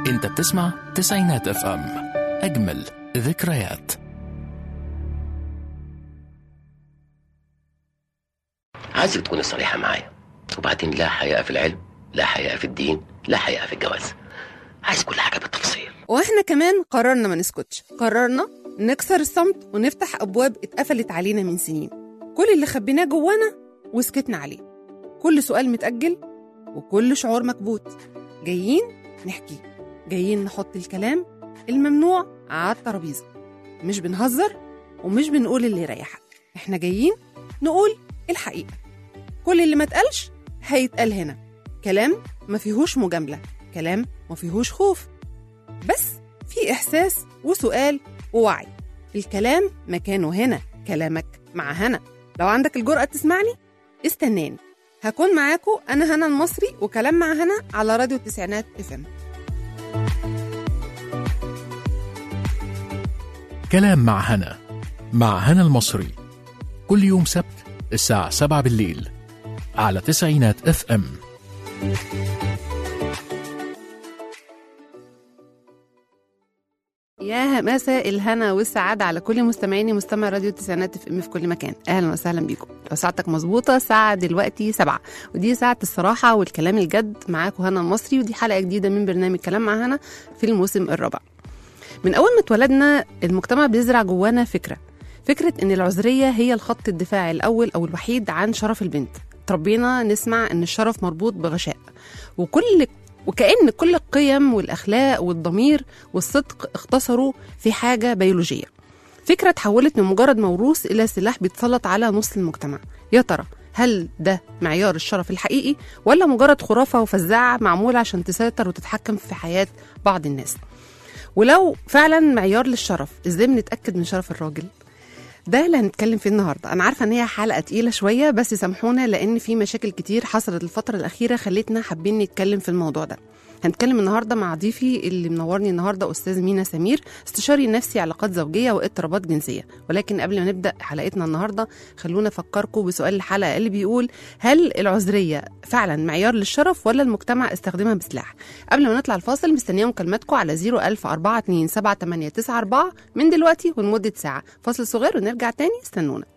انت بتسمع تسعينات اف ام اجمل ذكريات عايزك تكوني صريحة معايا وبعدين لا حياء في العلم لا حياء في الدين لا حياء في الجواز عايز كل حاجة بالتفصيل واحنا كمان قررنا ما نسكتش قررنا نكسر الصمت ونفتح ابواب اتقفلت علينا من سنين كل اللي خبيناه جوانا وسكتنا عليه كل سؤال متأجل وكل شعور مكبوت جايين نحكي جايين نحط الكلام الممنوع على الترابيزة مش بنهزر ومش بنقول اللي يريحك احنا جايين نقول الحقيقة كل اللي ما اتقالش هيتقال هنا كلام ما فيهوش مجاملة كلام ما فيهوش خوف بس في إحساس وسؤال ووعي الكلام مكانه هنا كلامك مع هنا لو عندك الجرأة تسمعني استناني هكون معاكم أنا هنا المصري وكلام مع هنا على راديو التسعينات اف ام كلام مع هنا مع هنا المصري كل يوم سبت الساعة 7 بالليل على تسعينات اف ام يا مساء الهنا والسعادة على كل مستمعيني مستمع راديو التسعينات اف ام في كل مكان اهلا وسهلا بيكم لو ساعتك مظبوطة ساعة دلوقتي سبعة ودي ساعة الصراحة والكلام الجد معاكم هنا المصري ودي حلقة جديدة من برنامج كلام مع هنا في الموسم الرابع من أول ما اتولدنا المجتمع بيزرع جوانا فكرة فكرة إن العذرية هي الخط الدفاعي الأول أو الوحيد عن شرف البنت تربينا نسمع إن الشرف مربوط بغشاء وكل وكأن كل القيم والأخلاق والضمير والصدق اختصروا في حاجة بيولوجية فكرة تحولت من مجرد موروث إلى سلاح بيتسلط على نص المجتمع يا ترى هل ده معيار الشرف الحقيقي ولا مجرد خرافة وفزاعة معمولة عشان تسيطر وتتحكم في حياة بعض الناس ولو فعلا معيار للشرف ازاي بنتأكد من شرف الراجل ده اللي هنتكلم فيه النهارده انا عارفه ان هي حلقه تقيله شويه بس سامحونا لان في مشاكل كتير حصلت الفتره الاخيره خلتنا حابين نتكلم في الموضوع ده هنتكلم النهارده مع ضيفي اللي منورني النهارده استاذ مينا سمير استشاري نفسي علاقات زوجيه واضطرابات جنسيه ولكن قبل ما نبدا حلقتنا النهارده خلونا افكركم بسؤال الحلقه اللي بيقول هل العذريه فعلا معيار للشرف ولا المجتمع استخدمها بسلاح قبل ما نطلع الفاصل مستنيه مكالماتكم على 010427894 من دلوقتي ولمده ساعه فاصل صغير ونرجع تاني استنونا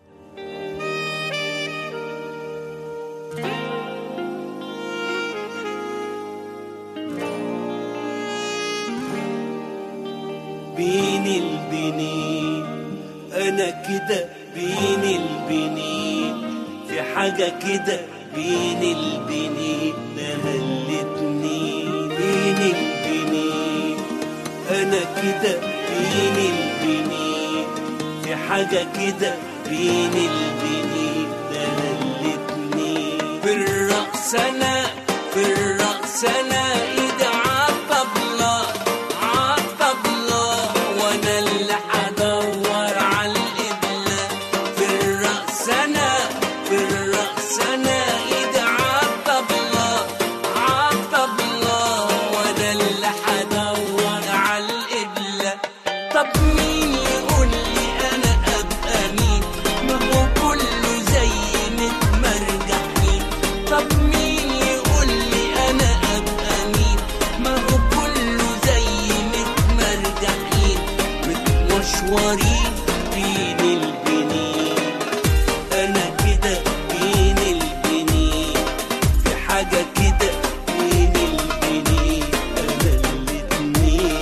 بين البنين انا كده بين البنين في حاجة كده بين البنين انا الاتنين بين البنين انا كده بين البنين في حاجة كده بين البنين انا الاتنين في الرقص انا في الرقص انا ايدي عالطبلة عالطبلة وانا اللي هدور على القبلة في الرقص انا في الرقص انا ايدي عالطبلة عالطبلة وانا اللي هدور على القبلة طب مين يقول لي انا ابقى مين ما هو كله زي متمرجحين طب مين يقول لي انا ابقى مين ما هو كله زي متمرجحين متمشورين بين البنين انا كده بين البنين في حاجة كده بين البنين انا الاتنين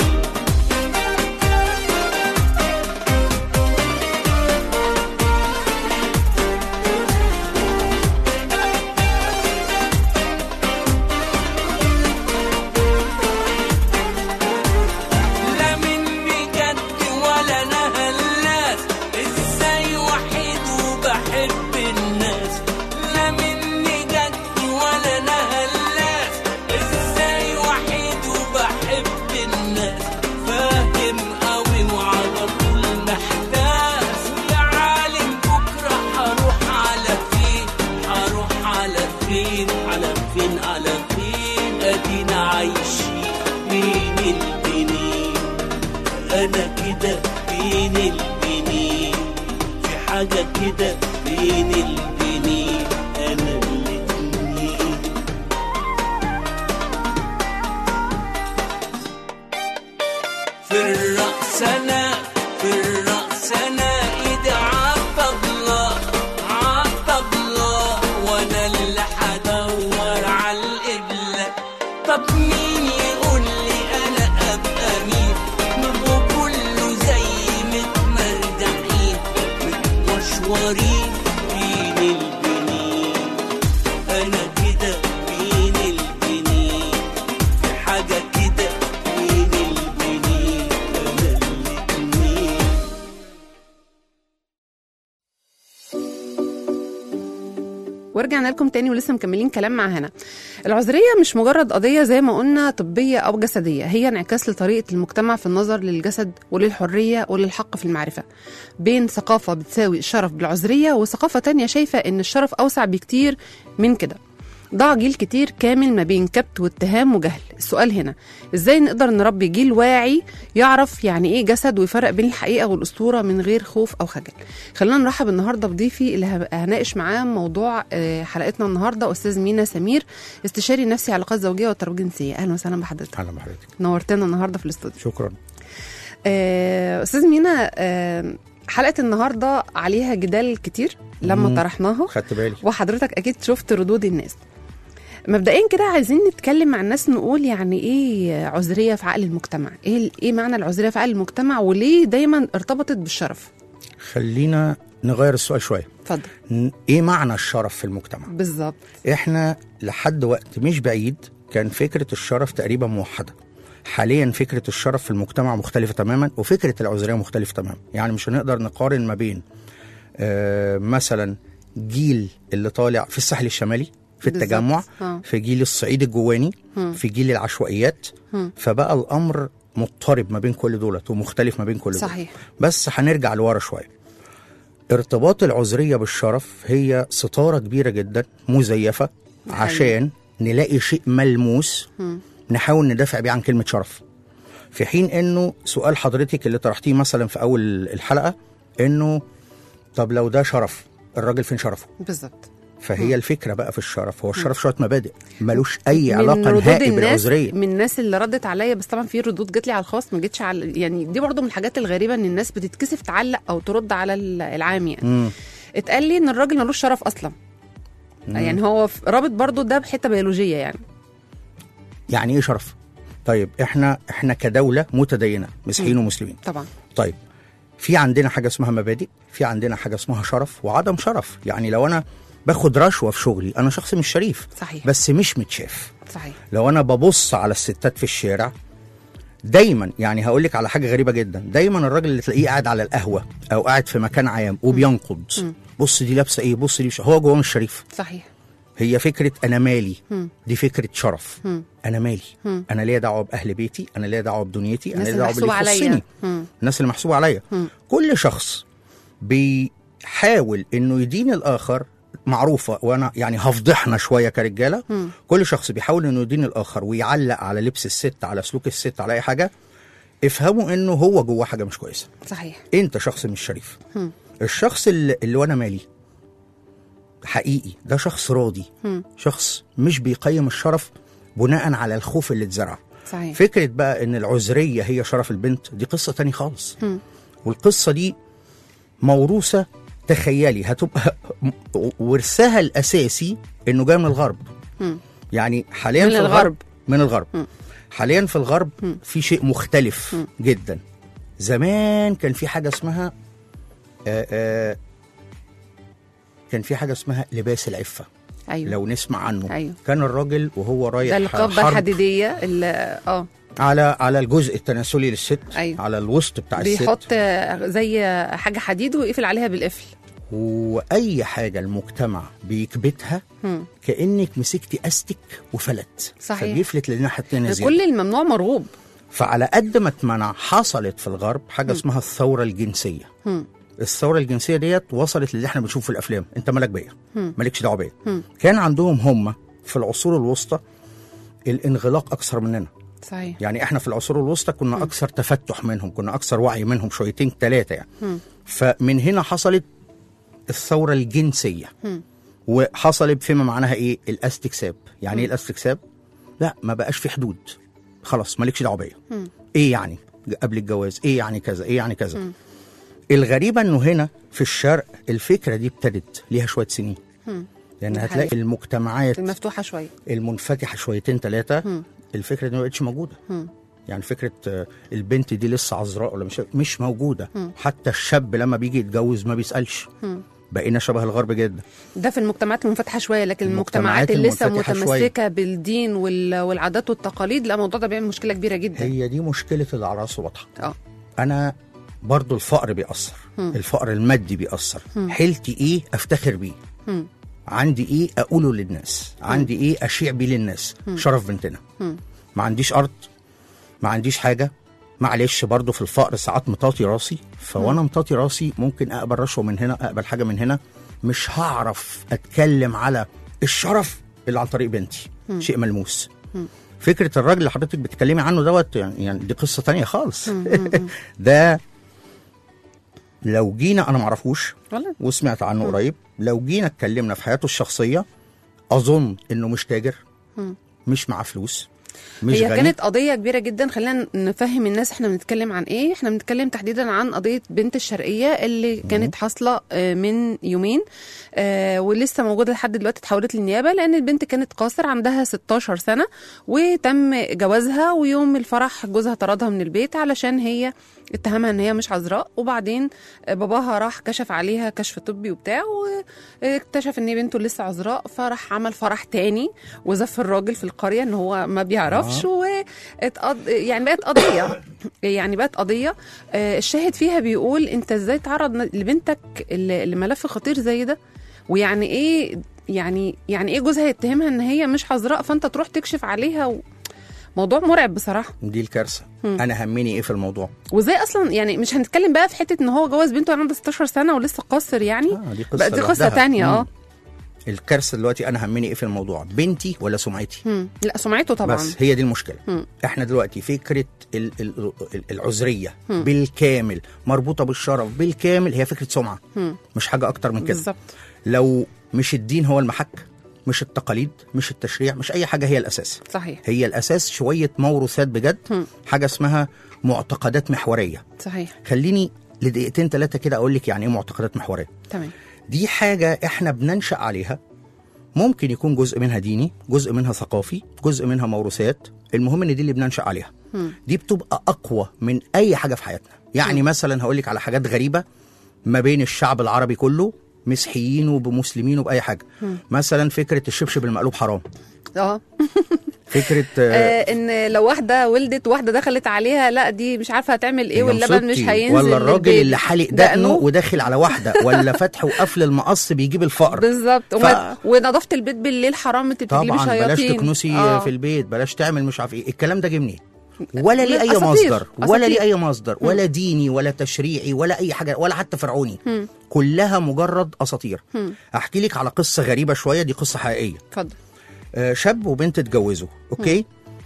لا مني جد ولا انا هلاس ازاي وحيد وبحب الناس لا مني جد ولا انا هلاس ازاي وحيد وبحب الناس فاهم قوي وعلى طول محتاس يا عالم بكره هروح على فين هروح على فين على فين على فين ادينا عايشين بين البنين انا كده بين البنين في حاجة كده بين البنين انا الاتنين طب مين يقول لي انا ابقى مين نبقوا كله زي متمردحين متمشورين بين البنين انا كده بين البنين في حاجه كده بين البنين انا الاتنين ورجعنا لكم تاني ولسه مكملين كلام مع هنا العذرية مش مجرد قضية زي ما قلنا طبية أو جسدية هي انعكاس لطريقة المجتمع في النظر للجسد وللحرية وللحق في المعرفة بين ثقافة بتساوي الشرف بالعذرية وثقافة تانية شايفة إن الشرف أوسع بكتير من كده ضاع جيل كتير كامل ما بين كبت واتهام وجهل السؤال هنا ازاي نقدر نربي جيل واعي يعرف يعني ايه جسد ويفرق بين الحقيقه والاسطوره من غير خوف او خجل خلينا نرحب النهارده بضيفي اللي ه- هناقش معاه موضوع آه، حلقتنا النهارده استاذ مينا سمير استشاري نفسي علاقات زوجيه والتربيه الجنسيه اهلا وسهلا بحضرتك اهلا بحضرتك نورتنا النهارده في الاستوديو شكرا آه، استاذ مينا آه، حلقه النهارده عليها جدال كتير لما مم. طرحناها خدت بالي وحضرتك اكيد شفت ردود الناس مبدئيا كده عايزين نتكلم مع الناس نقول يعني ايه عذريه في عقل المجتمع ايه ايه معنى العذريه في عقل المجتمع وليه دايما ارتبطت بالشرف خلينا نغير السؤال شويه اتفضل ن- ايه معنى الشرف في المجتمع بالظبط احنا لحد وقت مش بعيد كان فكره الشرف تقريبا موحده حاليا فكره الشرف في المجتمع مختلفه تماما وفكره العذريه مختلفه تماما يعني مش هنقدر نقارن ما بين آه مثلا جيل اللي طالع في الساحل الشمالي في بالظبط. التجمع آه. في جيل الصعيد الجواني مم. في جيل العشوائيات مم. فبقى الامر مضطرب ما بين كل دولت ومختلف ما بين كل دول صحيح بس هنرجع لورا شويه ارتباط العذريه بالشرف هي ستاره كبيره جدا مزيفه حقيقي. عشان نلاقي شيء ملموس مم. نحاول ندافع بيه عن كلمه شرف في حين انه سؤال حضرتك اللي طرحتيه مثلا في اول الحلقه انه طب لو ده شرف الراجل فين شرفه بالظبط فهي الفكره بقى في الشرف هو الشرف شويه مبادئ ملوش اي من علاقه ردود نهائي الناس بالعذريه من الناس اللي ردت عليا بس طبعا في ردود جت لي على الخاص ما جتش على يعني دي برضو من الحاجات الغريبه ان الناس بتتكسف تعلق او ترد على ال- العام يعني مم. اتقال لي ان الراجل ملوش شرف اصلا يعني هو ف- رابط برضو ده بحته بيولوجيه يعني يعني ايه شرف طيب احنا احنا كدوله متدينه مسيحيين ومسلمين طبعا طيب في عندنا حاجه اسمها مبادئ في عندنا حاجه اسمها شرف وعدم شرف يعني لو انا باخد رشوه في شغلي انا شخص مش شريف صحيح بس مش متشاف صحيح لو انا ببص على الستات في الشارع دايما يعني هقول لك على حاجه غريبه جدا دايما الراجل اللي تلاقيه قاعد على القهوه او قاعد في مكان عام وبينقد بص دي لابسه ايه بص دي مش هو جواه مش شريف صحيح هي فكره انا مالي مم. دي فكره شرف مم. انا مالي مم. انا ليا دعوه باهل بيتي انا ليا دعوه بدنيتي انا الناس ليا اللي دعوه محسوبه باللي عليا يخصني مم. الناس اللي محسوبه عليا مم. كل شخص بيحاول انه يدين الاخر معروفه وانا يعني هفضحنا شويه كرجاله مم. كل شخص بيحاول انه يدين الاخر ويعلق على لبس الست على سلوك الست على اي حاجه افهموا انه هو جواه حاجه مش كويسه صحيح انت شخص مش شريف مم. الشخص اللي, اللي وانا مالي حقيقي ده شخص راضي مم. شخص مش بيقيم الشرف بناء على الخوف اللي اتزرع صحيح فكره بقى ان العذريه هي شرف البنت دي قصه تاني خالص مم. والقصه دي موروثه تخيلي هتبقى ورثها الاساسي انه جاي من الغرب مم. يعني حاليا من في الغرب. من الغرب مم. حاليا في الغرب مم. في شيء مختلف مم. جدا زمان كان في حاجه اسمها آآ آآ كان في حاجه اسمها لباس العفه ايوه لو نسمع عنه أيوة. كان الراجل وهو رايح ده القبه حرب الحديديه اللي اه على على الجزء التناسلي للست أيوة. على الوسط بتاع بيحط الست آه، زي حاجه حديد ويقفل عليها بالقفل واي حاجه المجتمع بيكبتها مم. كانك مسكتي استك وفلت صحيح. فبيفلت للناحيه الثانيه زياده كل الممنوع مرغوب فعلى قد ما اتمنع حصلت في الغرب حاجه اسمها الثوره الجنسيه مم. الثوره الجنسيه ديت وصلت للي احنا بنشوفه في الافلام انت مالك بيا مم. مالكش دعوه بيا مم. كان عندهم هم في العصور الوسطى الانغلاق اكثر مننا صحيح يعني احنا في العصور الوسطى كنا اكثر تفتح منهم كنا اكثر وعي منهم شويتين ثلاثه يعني مم. فمن هنا حصلت الثوره الجنسيه مم. وحصل فيما معناها ايه الاستكساب يعني ايه الاستكساب لا ما بقاش في حدود خلاص مالكش دعوه بيا مم. ايه يعني قبل الجواز ايه يعني كذا ايه يعني كذا الغريبه انه هنا في الشرق الفكره دي ابتدت ليها شويه سنين مم. لان ده هتلاقي حقيقي. المجتمعات المفتوحه شويه المنفتحه شويتين ثلاثه الفكره دي ما بقتش موجوده مم. يعني فكره آه، البنت دي لسه عذراء ولا مش مش موجوده مم. حتى الشاب لما بيجي يتجوز ما بيسالش مم. بقينا شبه الغرب جدا ده في المجتمعات المنفتحه شويه لكن المجتمعات المجتمعات اللي لسه المنفتحة شوية. متمسكه بالدين وال- والعادات والتقاليد لا الموضوع ده بيعمل مشكله كبيره جدا هي دي مشكله العراس واضحه اه انا برضو الفقر بيأثر مم. الفقر المادي بيأثر مم. حيلتي ايه افتخر بيه مم. عندي ايه اقوله للناس عندي ايه اشيع بيه للناس شرف بنتنا مم. ما عنديش ارض ما عنديش حاجه معلش برضو في الفقر ساعات مطاطي راسي فوانا مطاطي راسي ممكن اقبل رشوه من هنا اقبل حاجه من هنا مش هعرف اتكلم على الشرف الا عن طريق بنتي شيء ملموس فكره الراجل اللي حضرتك بتتكلمي عنه دوت يعني يعني دي قصه تانية خالص ده لو جينا انا معرفوش والله وسمعت عنه قريب لو جينا اتكلمنا في حياته الشخصيه اظن انه مش تاجر مش معاه فلوس مش هي غني كانت قضية كبيرة جدا خلينا نفهم الناس احنا بنتكلم عن ايه احنا بنتكلم تحديدا عن قضية بنت الشرقية اللي كانت حاصلة آه، من يومين آه، ولسه موجودة لحد دلوقتي اتحولت للنيابة لان البنت كانت قاصر عندها 16 سنة وتم جوازها ويوم الفرح جوزها طردها من البيت علشان هي اتهمها ان هي مش عذراء وبعدين آه، باباها راح كشف عليها كشف طبي وبتاع واكتشف ان هي بنته لسه عذراء فراح عمل فرح تاني وزف الراجل في القريه ان هو ما بيعرفش واتقض يعني بقت قضيه يعني بقت قضيه آه، الشاهد فيها بيقول انت ازاي تعرض ن- لبنتك ل- لملف خطير زي ده ويعني ايه يعني يعني ايه جوزها يتهمها ان هي مش عذراء فانت تروح تكشف عليها و... موضوع مرعب بصراحه دي الكارثه مم. انا همني ايه في الموضوع وازاي اصلا يعني مش هنتكلم بقى في حته ان هو جوز بنته وانا عنده 16 سنه ولسه قاصر يعني آه دي قصه بقى دي قصه لوحدها. تانية اه مم. الكارثه دلوقتي انا همني ايه في الموضوع بنتي ولا سمعتي مم. لا سمعته طبعا بس هي دي المشكله مم. احنا دلوقتي فكره ال- ال- ال- العذريه مم. بالكامل مربوطه بالشرف بالكامل هي فكره سمعه مم. مش حاجه اكتر من كده بالظبط لو مش الدين هو المحك مش التقاليد مش التشريع مش اي حاجه هي الاساس صحيح هي الاساس شويه موروثات بجد مم. حاجه اسمها معتقدات محوريه صحيح خليني لدقيقتين ثلاثه كده اقول لك يعني ايه معتقدات محوريه تمام دي حاجه احنا بننشا عليها ممكن يكون جزء منها ديني جزء منها ثقافي جزء منها موروثات المهم ان دي اللي بننشا عليها مم. دي بتبقى اقوى من اي حاجه في حياتنا يعني مثلا هقول لك على حاجات غريبه ما بين الشعب العربي كله مسيحيين وبمسلمين وباي حاجه مثلا فكره الشبشب المقلوب حرام اه فكره آه، آه، ان لو واحده ولدت واحده دخلت عليها لا دي مش عارفه هتعمل ايه يا واللبن مش مصيبتي. هينزل ولا الراجل للبيبي. اللي حالق دقنه وداخل على واحده ولا فتح وقفل المقص بيجيب الفقر بالظبط وما- ونظافه البيت بالليل حرام انت بتجيبي طبعا بلاش شياطين تكنسي آه. في البيت بلاش تعمل مش عارف ايه الكلام ده جه منين ولا ليه اي أساطير. مصدر ولا ليه أساطير. اي مصدر ولا ديني ولا تشريعي ولا اي حاجه ولا حتى فرعوني مم. كلها مجرد اساطير مم. احكي لك على قصه غريبه شويه دي قصه حقيقيه اتفضل آه، شاب وبنت اتجوزوا اوكي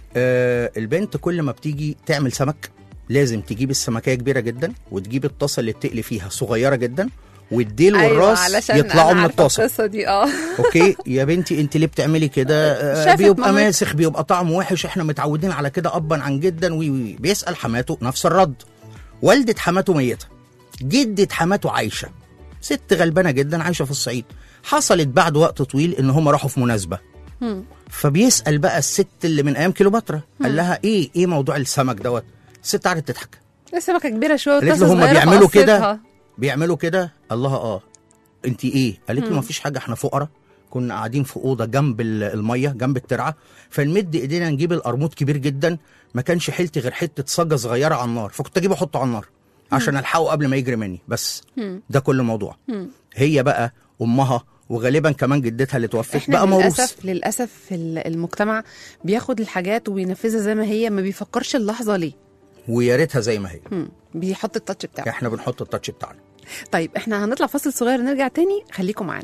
آه البنت كل ما بتيجي تعمل سمك لازم تجيب السمكيه كبيره جدا وتجيب الطاسه اللي بتقلي فيها صغيره جدا والديل والراس علشان يطلعوا أنا من عارفة الطاسه القصه دي اه اوكي يا بنتي انت ليه بتعملي كده آه، شافت بيبقى مامتها. ماسخ بيبقى طعمه وحش احنا متعودين على كده ابا عن جدا وي وي بيسال حماته نفس الرد والده حماته ميته جده حماته عايشه ست غلبانه جدا عايشه في الصعيد حصلت بعد وقت طويل ان هم راحوا في مناسبه مم. فبيسال بقى الست اللي من ايام كيلوباترا قال لها ايه ايه موضوع السمك دوت الست قعدت تضحك السمكه كبيره شويه قالت والطاسة له هم صغيرة بيعملوا فقصتها. كده بيعملوا كده الله اه انت ايه قالت له ما فيش حاجه احنا فقراء كنا قاعدين في اوضه جنب ال- الميه جنب الترعه فنمد ايدينا نجيب القرموط كبير جدا ما كانش حيلتي غير حته صاجه صغيره على النار فكنت اجيبه احطه على النار عشان الحقه قبل ما يجري مني بس مم. ده كل الموضوع مم. هي بقى امها وغالبا كمان جدتها اللي توفت احنا بقى موروث للاسف للاسف ال- المجتمع بياخد الحاجات وبينفذها زي ما هي ما بيفكرش اللحظه ليه ويا ريتها زي ما هي مم. بيحط التاتش بتاعه احنا بنحط التاتش بتاعنا طيب احنا هنطلع فاصل صغير نرجع تاني خليكم معانا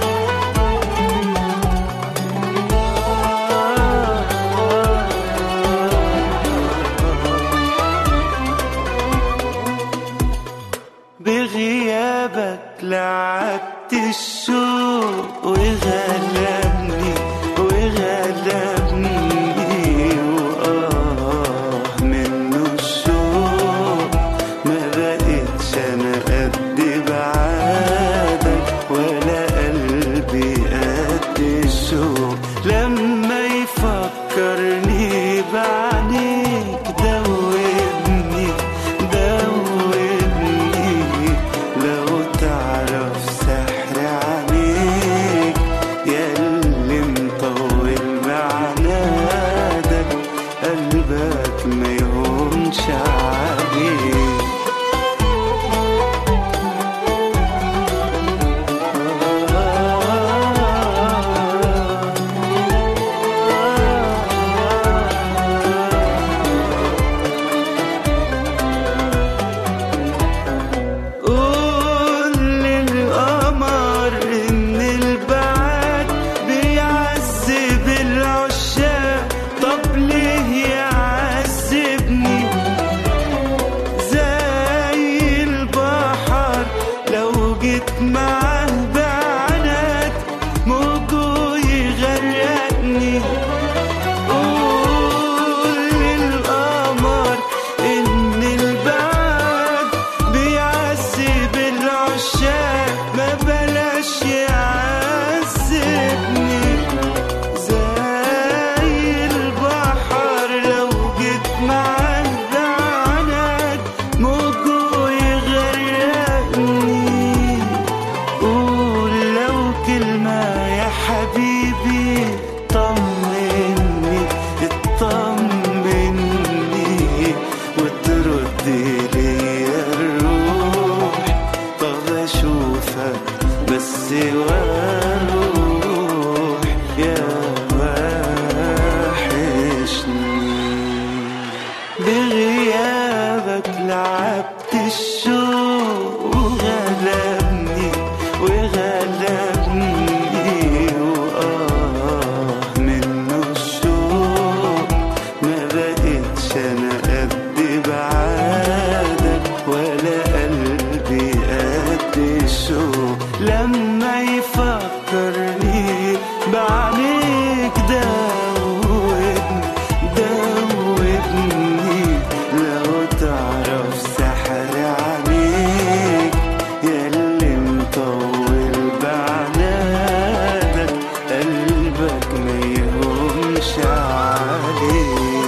تيرارا بغيابك لعبت الشوق وغلبني وغلبني وآه منه الشوق ما بقتش أنا قد بعادك ولا قلبي قد الشوق لما يفكرني بعينيك دوبني دوبني لو تعرف سحر عليك ياللي مطول معنادك قلبك ما يهونش عليك قول للقمر ان البعاد بيعذب العشاق طب ليه يعذبني زي البحر لو جيت معاه بعناد موجه يغرقني قول للقمر ان البعد بيعذب العشاق ما بلاش يعذبني زي البحر لو جيت معاه بعناد موجه يغرقني قول لو كلمة يا حبيبي طمني اطمني وترد لي الروح طب اشوفك بس واروح يا وحشني بغيابك لعبت الشوق وغلبني وغلبني وآه منه الشوق ما بقتش أنا قد بعادك ولا قلبي قد الشوق لما يفكرني بعينيك دوبني دوبني لو تعرف سحر عليك ياللي مطول بعنادك قلبك ما يهونش عليك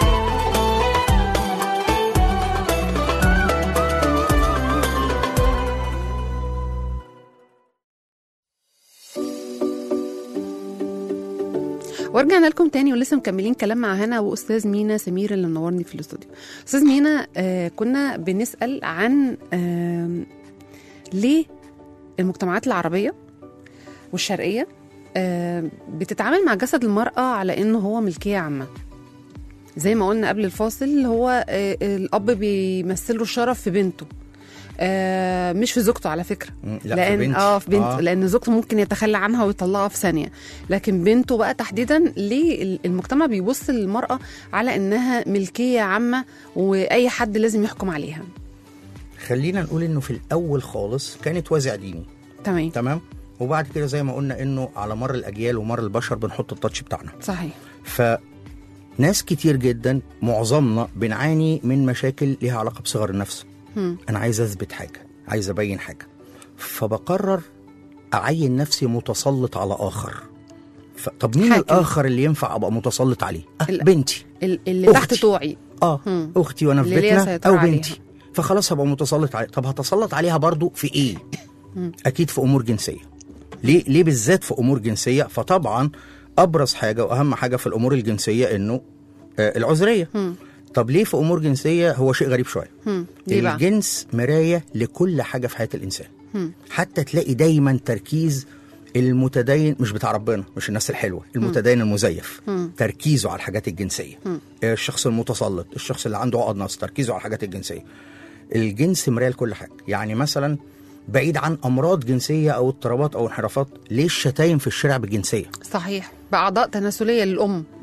ورجعنا لكم تاني ولسه مكملين كلام مع هنا واستاذ مينا سمير اللي منورني في الاستوديو استاذ مينا آه كنا بنسال عن آه ليه المجتمعات العربيه والشرقيه آه بتتعامل مع جسد المراه على انه هو ملكيه عامه زي ما قلنا قبل الفاصل هو آه الاب بيمثل له الشرف في بنته آه مش في زوجته على فكره مم، لا، في لان بنتي. اه في بنته آه. آه. لان زوجته ممكن يتخلى عنها ويطلقها في ثانيه لكن بنته بقى تحديدا ليه ال- المجتمع بيبص للمراه على انها ملكيه عامه واي حد لازم يحكم عليها خلينا نقول انه في الاول خالص كانت وازع ديني تمام تمام وبعد كده زي ما قلنا انه على مر الاجيال ومر البشر بنحط التاتش بتاعنا صحيح فناس كتير جدا معظمنا بنعاني من مشاكل ليها علاقه بصغر النفس هم. انا عايز اثبت حاجه عايز ابين حاجه فبقرر اعين نفسي متسلط على اخر ف... طب مين حاكم. الاخر اللي ينفع ابقى متسلط عليه أه ال- بنتي ال- اللي تحت أختي. طوعي اه هم. اختي وانا في اللي ليها بيتنا سيطرة او عليها. بنتي فخلاص هبقى متسلط عليها طب هتسلط عليها برضو في ايه اكيد في امور جنسيه ليه ليه بالذات في امور جنسيه فطبعا ابرز حاجه واهم حاجه في الامور الجنسيه انه آه العذريه هم. طب ليه في امور جنسيه هو شيء غريب شويه هم. ليه بقى الجنس مرايه لكل حاجه في حياه الانسان هم. حتى تلاقي دايما تركيز المتدين مش بتاع ربنا مش الناس الحلوه المتدين المزيف مم. تركيزه على الحاجات الجنسيه مم. الشخص المتسلط الشخص اللي عنده عقد نص تركيزه على الحاجات الجنسيه الجنس مرايه لكل حاجه يعني مثلا بعيد عن امراض جنسيه او اضطرابات او انحرافات ليه الشتايم في الشارع بالجنسيه صحيح باعضاء تناسليه للام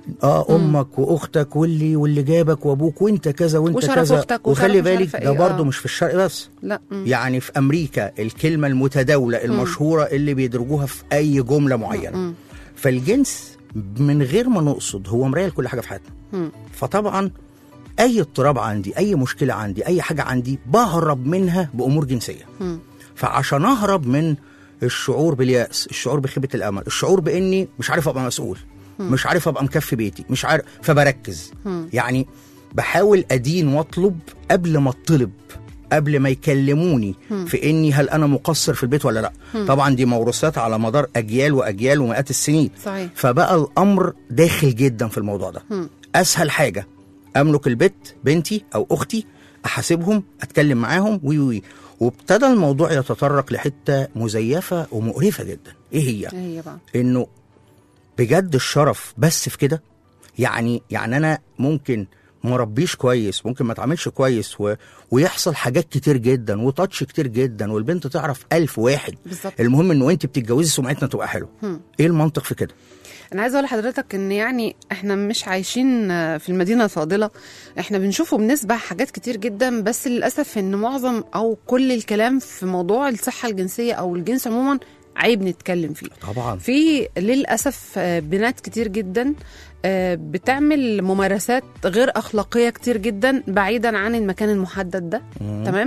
اه امك واختك واللي واللي جابك وابوك وانت كذا وانت وشرف كذا أختك وخلي وشرف مش بالك عارفة ده إيه، برضه آه. مش في الشرق بس لا مم. يعني في امريكا الكلمه المتداوله المشهوره اللي بيدرجوها في اي جمله معينه مم. فالجنس من غير ما نقصد هو مرايه لكل حاجه في حياتنا مم. فطبعا اي اضطراب عندي اي مشكله عندي اي حاجه عندي بهرب منها بامور جنسيه مم. فعشان اهرب من الشعور بالياس الشعور بخيبه الامل الشعور باني مش عارف ابقى مسؤول مش عارف ابقى مكفي بيتي مش عارف فبركز مم. يعني بحاول ادين واطلب قبل ما اطلب قبل ما يكلموني في اني هل انا مقصر في البيت ولا لا طبعا دي موروثات على مدار اجيال واجيال ومئات السنين صحيح فبقى الامر داخل جدا في الموضوع ده مم. اسهل حاجه املك البيت بنتي او اختي احاسبهم اتكلم معاهم وي وي وابتدى الموضوع يتطرق لحته مزيفه ومقرفه جدا ايه هي هي بقى انه بجد الشرف بس في كده يعني يعني انا ممكن ما ربيش كويس ممكن ما اتعاملش كويس و... ويحصل حاجات كتير جدا وتاتش كتير جدا والبنت تعرف ألف واحد بالظبط المهم انه انت بتتجوزي سمعتنا تبقى حلوه هم. ايه المنطق في كده انا عايزه اقول لحضرتك ان يعني احنا مش عايشين في المدينه الفاضله احنا بنشوف وبنسمع حاجات كتير جدا بس للاسف ان معظم او كل الكلام في موضوع الصحه الجنسيه او الجنس عموما عيب نتكلم فيه طبعا في للاسف آه، بنات كتير جدا آه، بتعمل ممارسات غير اخلاقيه كتير جدا بعيدا عن المكان المحدد ده مم. تمام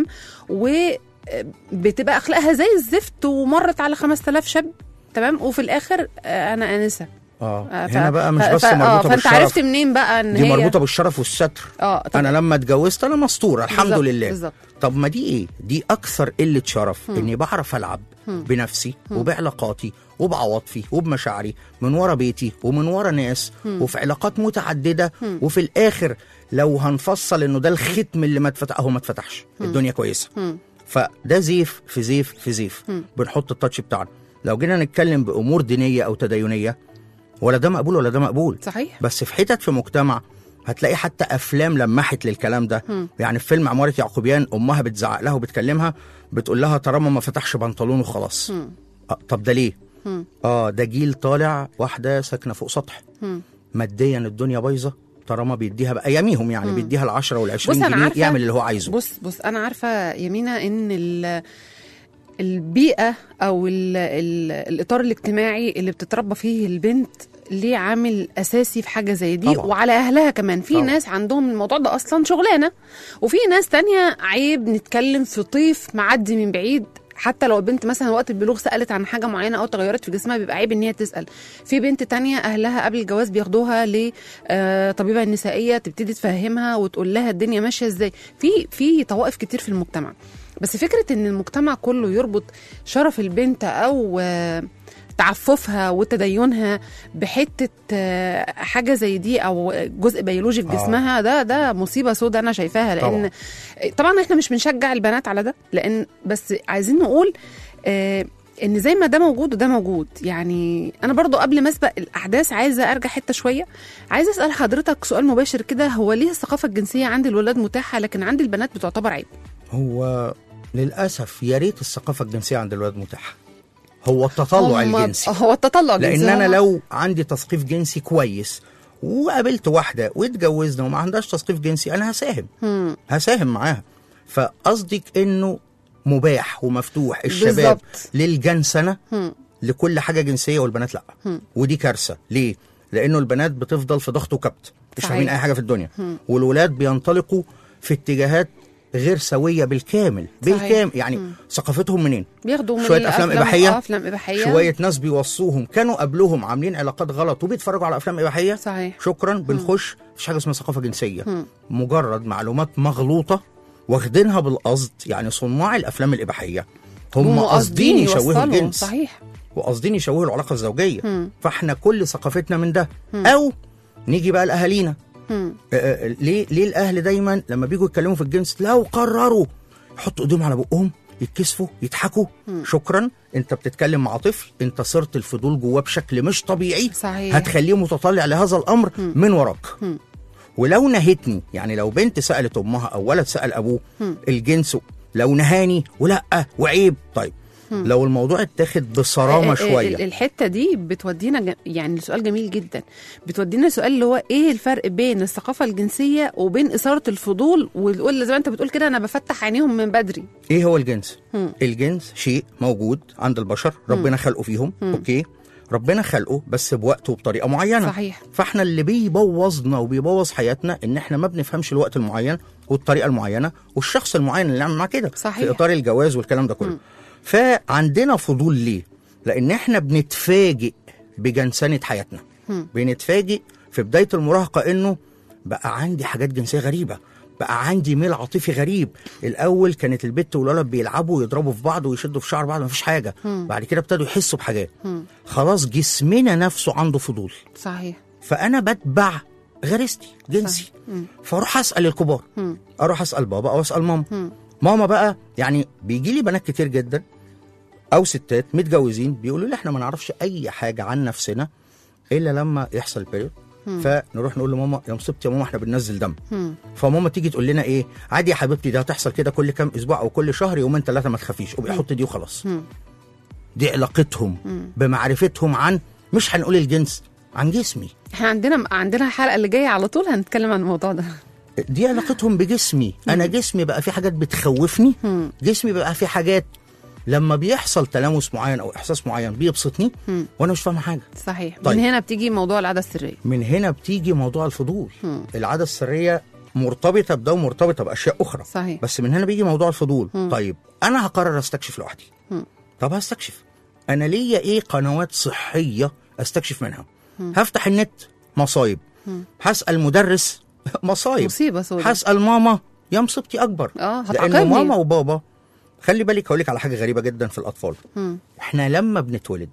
وبتبقى اخلاقها زي الزفت ومرت على 5000 شاب تمام وفي الاخر آه، انا انسه اه آه، ف- هنا بقى مش ف- بس ف- آه، مربوطه فانت بالشرف عرفت منين بقى ان دي هي مربوطه بالشرف والستر اه طب انا لما اتجوزت انا مستوره الحمد بالظبط، لله بالظبط طب ما دي ايه دي اكثر قله شرف اني بعرف العب بنفسي وبعلاقاتي وبعواطفي وبمشاعري من ورا بيتي ومن ورا ناس وفي علاقات متعدده وفي الاخر لو هنفصل انه ده الختم اللي ما اتفتح اهو ما اتفتحش الدنيا كويسه مم. فده زيف في زيف في زيف بنحط التاتش بتاعنا لو جينا نتكلم بامور دينيه او تدينيه ولا ده مقبول ولا ده مقبول صحيح بس في حتت في مجتمع هتلاقي حتى افلام لمحت للكلام ده مم. يعني في فيلم عماره يعقوبيان امها بتزعق لها وبتكلمها بتقول لها طالما ما فتحش بنطلونه خلاص مم. آه طب ده ليه مم. اه ده جيل طالع واحده ساكنه فوق سطح مم. ماديا الدنيا بايظه طالما بيديها بقى اياميهم يعني بيديها العشرة والعشرين بص أنا جنيه عارفة- يعمل اللي هو عايزه بص بص انا عارفه يمينه ان ال البيئه او ال ال الاطار الاجتماعي اللي بتتربى فيه البنت ليه عامل اساسي في حاجه زي دي طبعا. وعلى اهلها كمان في طبعا. ناس عندهم الموضوع ده اصلا شغلانه وفي ناس تانية عيب نتكلم في طيف معدي من بعيد حتى لو البنت مثلا وقت البلوغ سالت عن حاجه معينه او تغيرت في جسمها بيبقى عيب ان هي تسال في بنت تانية اهلها قبل الجواز بياخدوها لطبيبه نسائيه تبتدي تفهمها وتقول لها الدنيا ماشيه ازاي في في طوائف كتير في المجتمع بس فكره ان المجتمع كله يربط شرف البنت او آه، تعففها وتدينها بحته آه، حاجه زي دي او جزء بيولوجي في آه. جسمها ده ده مصيبه سوداء انا شايفاها لان طبعا احنا مش بنشجع البنات على ده لان بس عايزين نقول آه ان زي ما ده موجود وده موجود يعني انا برضو قبل ما اسبق الاحداث عايزه ارجع حته شويه عايزه اسال حضرتك سؤال مباشر كده هو ليه الثقافه الجنسيه عند الولاد متاحه لكن عند البنات بتعتبر عيب هو للاسف يا ريت الثقافه الجنسيه عند الولاد متاحه هو التطلع هم- الجنسي هو التطلع لان الجنسي انا هم- لو عندي تثقيف جنسي كويس وقابلت واحده واتجوزنا وما عندهاش تثقيف جنسي انا هساهم مم. هساهم معاها فقصدك انه مباح ومفتوح الشباب بالظبط. للجنسنه مم. لكل حاجه جنسيه والبنات لا مم. ودي كارثه ليه لانه البنات بتفضل في ضغط وكبت مش صحيح. فاهمين اي حاجه في الدنيا والولاد بينطلقوا في اتجاهات غير سويه بالكامل صحيح. بالكامل يعني ثقافتهم منين بياخدوا من شوية أفلام الأفلام- إباحية، آه، افلام اباحيه شويه ناس بيوصوهم كانوا قبلهم عاملين علاقات غلط وبيتفرجوا على افلام اباحيه صحيح شكرا بنخش مفيش حاجه اسمها ثقافه جنسيه مم. مجرد معلومات مغلوطه واخدينها بالقصد يعني صناع الافلام الاباحيه هم هم قاصدين يشوهوا يوصلوا، الجنس صحيح وقاصدين يشوهوا العلاقه الزوجيه مم. فاحنا كل ثقافتنا من ده او نيجي بقى لاهالينا مم. آه، آه، ليه ليه الاهل دايما لما بيجوا يتكلموا في الجنس لو قرروا يحطوا ايديهم على بقهم يتكسفوا يضحكوا شكرا انت بتتكلم مع طفل انت صرت الفضول جواه بشكل مش طبيعي صحيح. هتخليه متطلع لهذا الامر من وراك ولو نهتني يعني لو بنت سالت امها او ولد سال ابوه الجنس لو نهاني ولا وعيب طيب لو الموضوع اتاخد بصرامه آه، آه، شويه ال- الحته دي بتودينا ج... يعني سؤال جميل جدا بتودينا سؤال اللي هو ايه الفرق بين الثقافه الجنسيه وبين اثاره الفضول واللي زي ما انت بتقول كده انا بفتح عينيهم من بدري ايه هو الجنس مم. الجنس شيء موجود عند البشر ربنا خلقه فيهم اوكي ربنا خلقه بس بوقت وبطريقه معينه صحيح فاحنا اللي بيبوظنا وبيبوظ حياتنا ان احنا ما بنفهمش الوقت المعين والطريقه المعينه والشخص المعين اللي نعمل معاه كده صحيح. في اطار الجواز والكلام ده كله فعندنا فضول ليه لان احنا بنتفاجئ بجنسنه حياتنا مم. بنتفاجئ في بدايه المراهقه انه بقى عندي حاجات جنسيه غريبه بقى عندي ميل عاطفي غريب الاول كانت البت والولد بيلعبوا ويضربوا في بعض ويشدوا في شعر بعض مفيش حاجه بعد كده ابتدوا يحسوا بحاجات مم. خلاص جسمنا نفسه عنده فضول صحيح فانا بتبع غريزتي جنسي مم. فاروح اسال الكبار مم. اروح اسال بابا او اسال ماما مم. ماما بقى يعني بيجي لي بنات كتير جدا او ستات متجوزين بيقولوا لي احنا ما نعرفش اي حاجه عن نفسنا الا لما يحصل بيريود فنروح نقول لماما يا مصيبتي يا ماما احنا بننزل دم مم. فماما تيجي تقول لنا ايه عادي يا حبيبتي ده هتحصل كده كل كام اسبوع او كل شهر يومين ثلاثه ما تخافيش ابقي حط دي وخلاص مم. دي علاقتهم بمعرفتهم عن مش هنقول الجنس عن جسمي احنا عندنا عندنا الحلقه اللي جايه على طول هنتكلم عن الموضوع ده دي علاقتهم بجسمي انا جسمي بقى في حاجات بتخوفني مم. جسمي بقى في حاجات لما بيحصل تلامس معين او احساس معين بيبسطني مم. وانا مش فاهم حاجه صحيح طيب. من هنا بتيجي موضوع العاده السريه من هنا بتيجي موضوع الفضول مم. العاده السريه مرتبطه بده ومرتبطه باشياء اخرى صحيح بس من هنا بيجي موضوع الفضول مم. طيب انا هقرر استكشف لوحدي مم. طب هستكشف انا ليا ايه قنوات صحيه استكشف منها هفتح النت مصايب مم. هسال مدرس مصايب مصيبه سوداء هسال ماما يا مصيبتي اكبر اه لان هتعاقبني ماما وبابا خلي بالك هقول لك على حاجه غريبه جدا في الاطفال مم. احنا لما بنتولد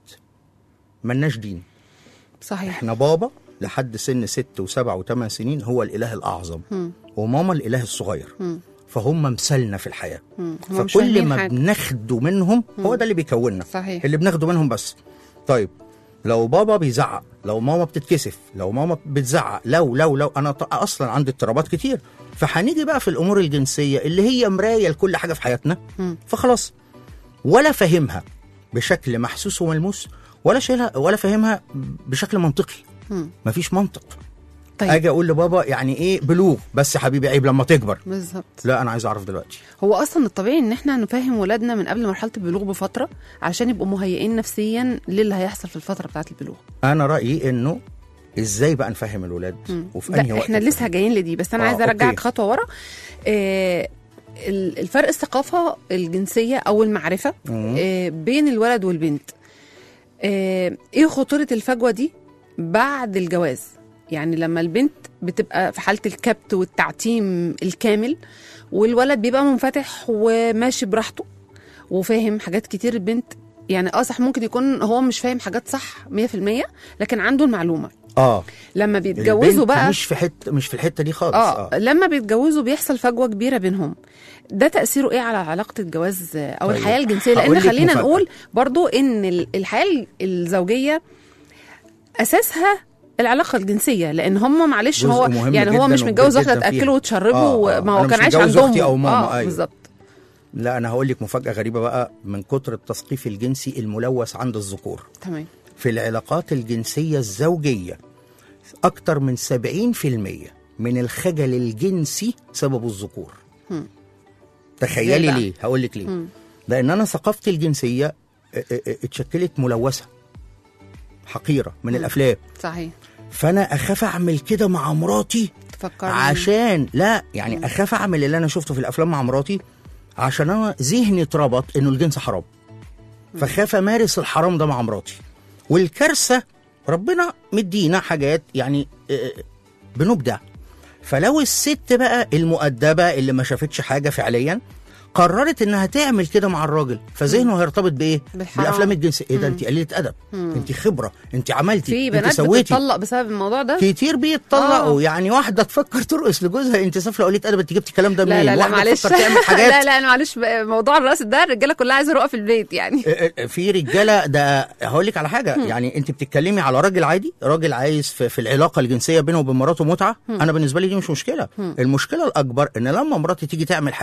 ملناش دين صحيح احنا بابا لحد سن ست وسبع وثمان سنين هو الاله الاعظم مم. وماما الاله الصغير مم. فهم مثلنا في الحياه مم. هم مش فكل فاهمين ما حاجة. بناخده منهم هو ده اللي بيكوننا صحيح اللي بناخده منهم بس طيب لو بابا بيزعق لو ماما بتتكسف لو ماما بتزعق لو لو لو انا ط- اصلا عندي اضطرابات كتير فهنيجي بقى في الامور الجنسيه اللي هي مرايه لكل حاجه في حياتنا مم. فخلاص ولا فاهمها بشكل محسوس وملموس ولا شايلها ولا فاهمها بشكل منطقي مم. مفيش منطق طيب اجي اقول لبابا يعني ايه بلوغ بس يا حبيبي عيب لما تكبر بالظبط لا انا عايز اعرف دلوقتي هو اصلا الطبيعي ان احنا نفهم ولادنا من قبل مرحله البلوغ بفتره عشان يبقوا مهيئين نفسيا للي هيحصل في الفتره بتاعه البلوغ انا رايي انه ازاي بقى نفهم الولاد مم. وفي انهي لا وقت احنا لسه جايين لدي بس انا آه، عايزه ارجعك أوكي. خطوه ورا آه ال- الفرق الثقافه الجنسيه او المعرفه مم. آه بين الولد والبنت آه ايه خطوره الفجوه دي بعد الجواز يعني لما البنت بتبقى في حاله الكبت والتعتيم الكامل والولد بيبقى منفتح وماشي براحته وفاهم حاجات كتير البنت يعني اه صح ممكن يكون هو مش فاهم حاجات صح 100% لكن عنده المعلومه اه لما بيتجوزوا البنت بقى مش في حته مش في الحته دي خالص اه لما بيتجوزوا بيحصل فجوه كبيره بينهم ده تاثيره ايه على علاقه الجواز او طيب. الحياه الجنسيه هقول لان لك خلينا مفاجأة. نقول برضو ان ال- الحياه الزوجيه اساسها العلاقه الجنسيه لان هم معلش جزء هو مهم يعني هو جداً مش وكبير متجوز واحده جداً فيها. تاكله وتشربه آه، آه. ما هو أنا مش كان عايش متجوز عندهم أختي أو ماما، اه أيوة. بالظبط لا انا هقول لك مفاجاه غريبه بقى من كتر التثقيف الجنسي الملوث عند الذكور تمام في العلاقات الجنسيه الزوجيه اكتر من 70% من الخجل الجنسي سببه الذكور هم. تخيلي ليه بقى؟ ليه هقول لك ليه مم. لان انا ثقافتي الجنسيه ا- ا- ا- اتشكلت ملوثه حقيره من الافلام صحيح فانا اخاف اعمل كده مع مراتي تفكرني عشان لا يعني اخاف اعمل اللي انا شفته في الافلام مع مراتي عشان انا ذهني اتربط انه الجنس حرام فخاف امارس الحرام ده مع مراتي والكارثه ربنا مدينا حاجات يعني آه، بنبدع فلو الست بقى المؤدبه اللي ما شافتش حاجه فعليا قررت انها تعمل كده مع الراجل فذهنه هيرتبط بايه بالحرام. بالافلام الجنسيه ايه ده مم. انت قليله ادب مم. انت خبره انت عملتي في انت بنات سويتي بتطلق بسبب الموضوع ده كتير بيتطلقوا يعني واحده تفكر ترقص لجوزها انت سافله قليله ادب انت جبت الكلام ده منين لا لا لا واحده معلش تفكر تعمل حاجات لا لا معلش موضوع الراس ده الرجاله كلها عايزه رؤى في البيت يعني اه، اه، في رجاله ده هقول لك على حاجه يعني انت بتتكلمي على راجل عادي راجل عايز في, في العلاقه الجنسيه بينه وبين مراته متعه انا بالنسبه لي دي مش مشكله المشكله الاكبر ان لما مراتي تيجي تعمل حاجه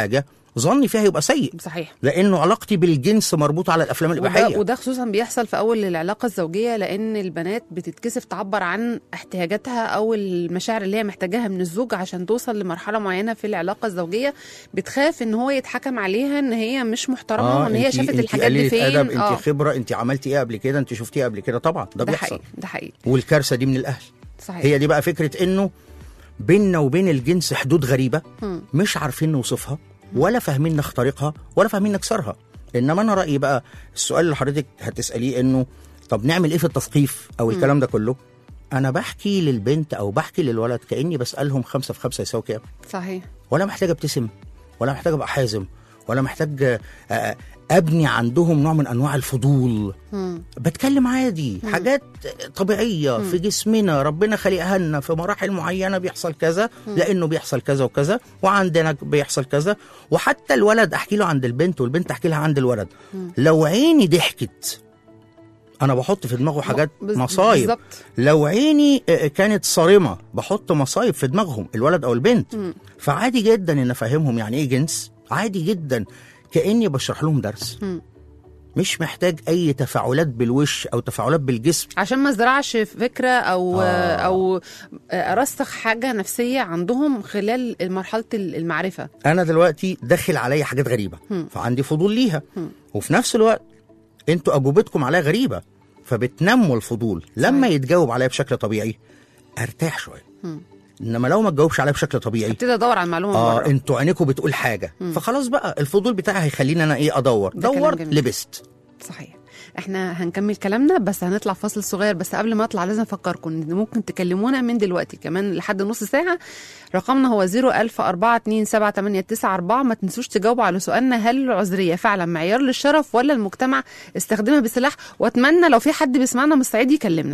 ظني فيها يبقى سيء صحيح لانه علاقتي بالجنس مربوطه على الافلام وده, الاباحيه وده خصوصا بيحصل في اول العلاقه الزوجيه لان البنات بتتكسف تعبر عن احتياجاتها او المشاعر اللي هي محتاجاها من الزوج عشان توصل لمرحله معينه في العلاقه الزوجيه بتخاف ان هو يتحكم عليها ان هي مش محترمه وان هي انتي- شافت انتي الحاجات دي قليلة فين ادب انت آه، خبره انت عملتي ايه قبل كده انت شفتيه قبل كده طبعا ده, ده بيحصل حقيقي ده حقيقي والكارثه دي من الاهل صحيح هي دي بقى فكره انه بيننا وبين الجنس حدود غريبه مم. مش عارفين نوصفها ولا فاهمين نخترقها ولا فاهمين نكسرها انما انا رايي بقى السؤال اللي حضرتك هتساليه انه طب نعمل ايه في التثقيف او الكلام ده كله انا بحكي للبنت او بحكي للولد كاني بسالهم خمسة في خمسة يساوي كام صحيح ولا محتاج ابتسم ولا محتاج ابقى حازم ولا محتاج آه، آه، ابني عندهم نوع من انواع الفضول مم. بتكلم عادي حاجات طبيعيه في جسمنا ربنا خلقها لنا في مراحل معينه بيحصل كذا لانه بيحصل كذا وكذا وعندنا بيحصل كذا وحتى الولد احكي له عند البنت والبنت احكي لها عند الولد لو عيني ضحكت انا بحط في دماغه حاجات بز- مصايب بالظبط لو عيني آه، كانت صارمه بحط مصايب في دماغهم الولد او البنت فعادي جدا ان افهمهم يعني ايه جنس عادي جدا كاني بشرح لهم درس مم. مش محتاج اي تفاعلات بالوش او تفاعلات بالجسم عشان ما ازرعش فكره او آه. او ارسخ حاجه نفسيه عندهم خلال مرحله المعرفه انا دلوقتي داخل عليا حاجات غريبه مم. فعندي فضول ليها وفي نفس الوقت انتوا اجوبتكم عليها غريبه فبتنموا الفضول لما صحيح. يتجاوب عليا بشكل طبيعي ارتاح شويه مم. انما لو ما تجاوبش عليا بشكل طبيعي ابتدي ادور على المعلومه من اه بره انتوا عينيكم بتقول حاجه فخلاص بقى الفضول بتاعي هيخليني انا ايه ادور ده كلام دورت جميل. لبست صحيح احنا هنكمل كلامنا بس هنطلع فاصل صغير بس قبل ما اطلع لازم افكركم ان ممكن تكلمونا من دلوقتي كمان لحد نص ساعه رقمنا هو 010427894 ما تنسوش تجاوبوا على سؤالنا هل العذريه فعلا معيار للشرف ولا المجتمع استخدمها بسلاح واتمنى لو في حد بيسمعنا من الصعيد يكلمنا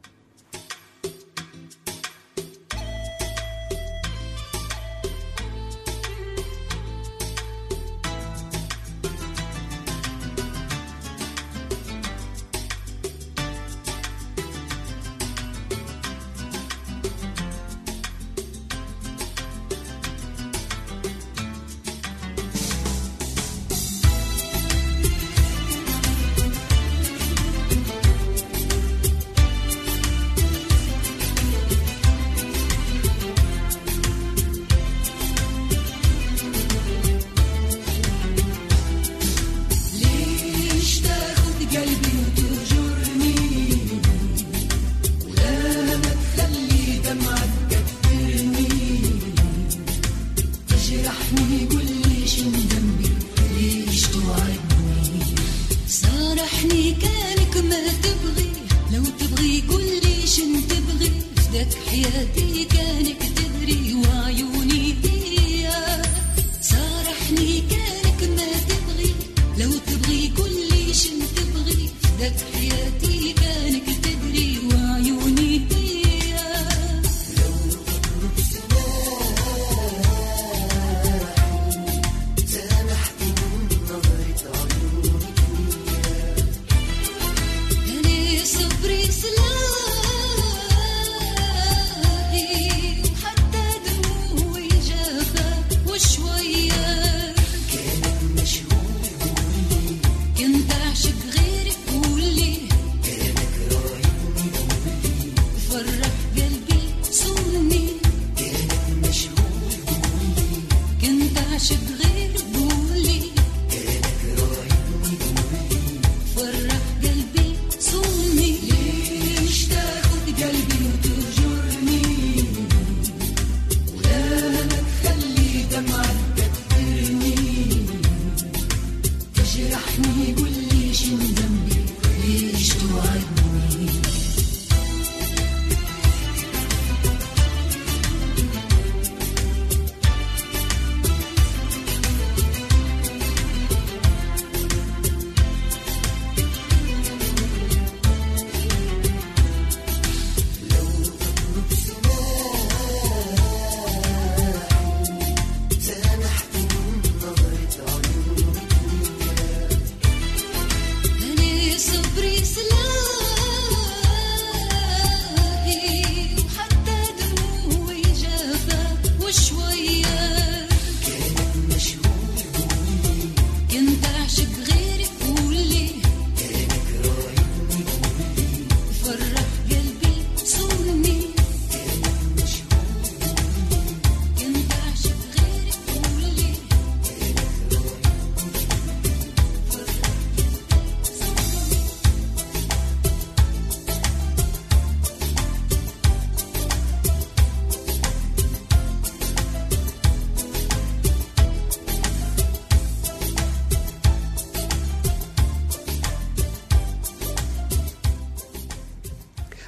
ليش تاخد قلبي وتهجرني ولا ما تخلي دمعك تكبرني تجرحني قول لي شو ذنبي ليش توعدني صارحني كانك ما تبغي لو تبغي قول لي شو تبغي فداك حياتي كانك تدري وعيوني هي صارحني كانك ما تبغي لو تبغي كل شي تبغي فداك حياتي كانك تدري وعيوني هي أنا صبري سلاحي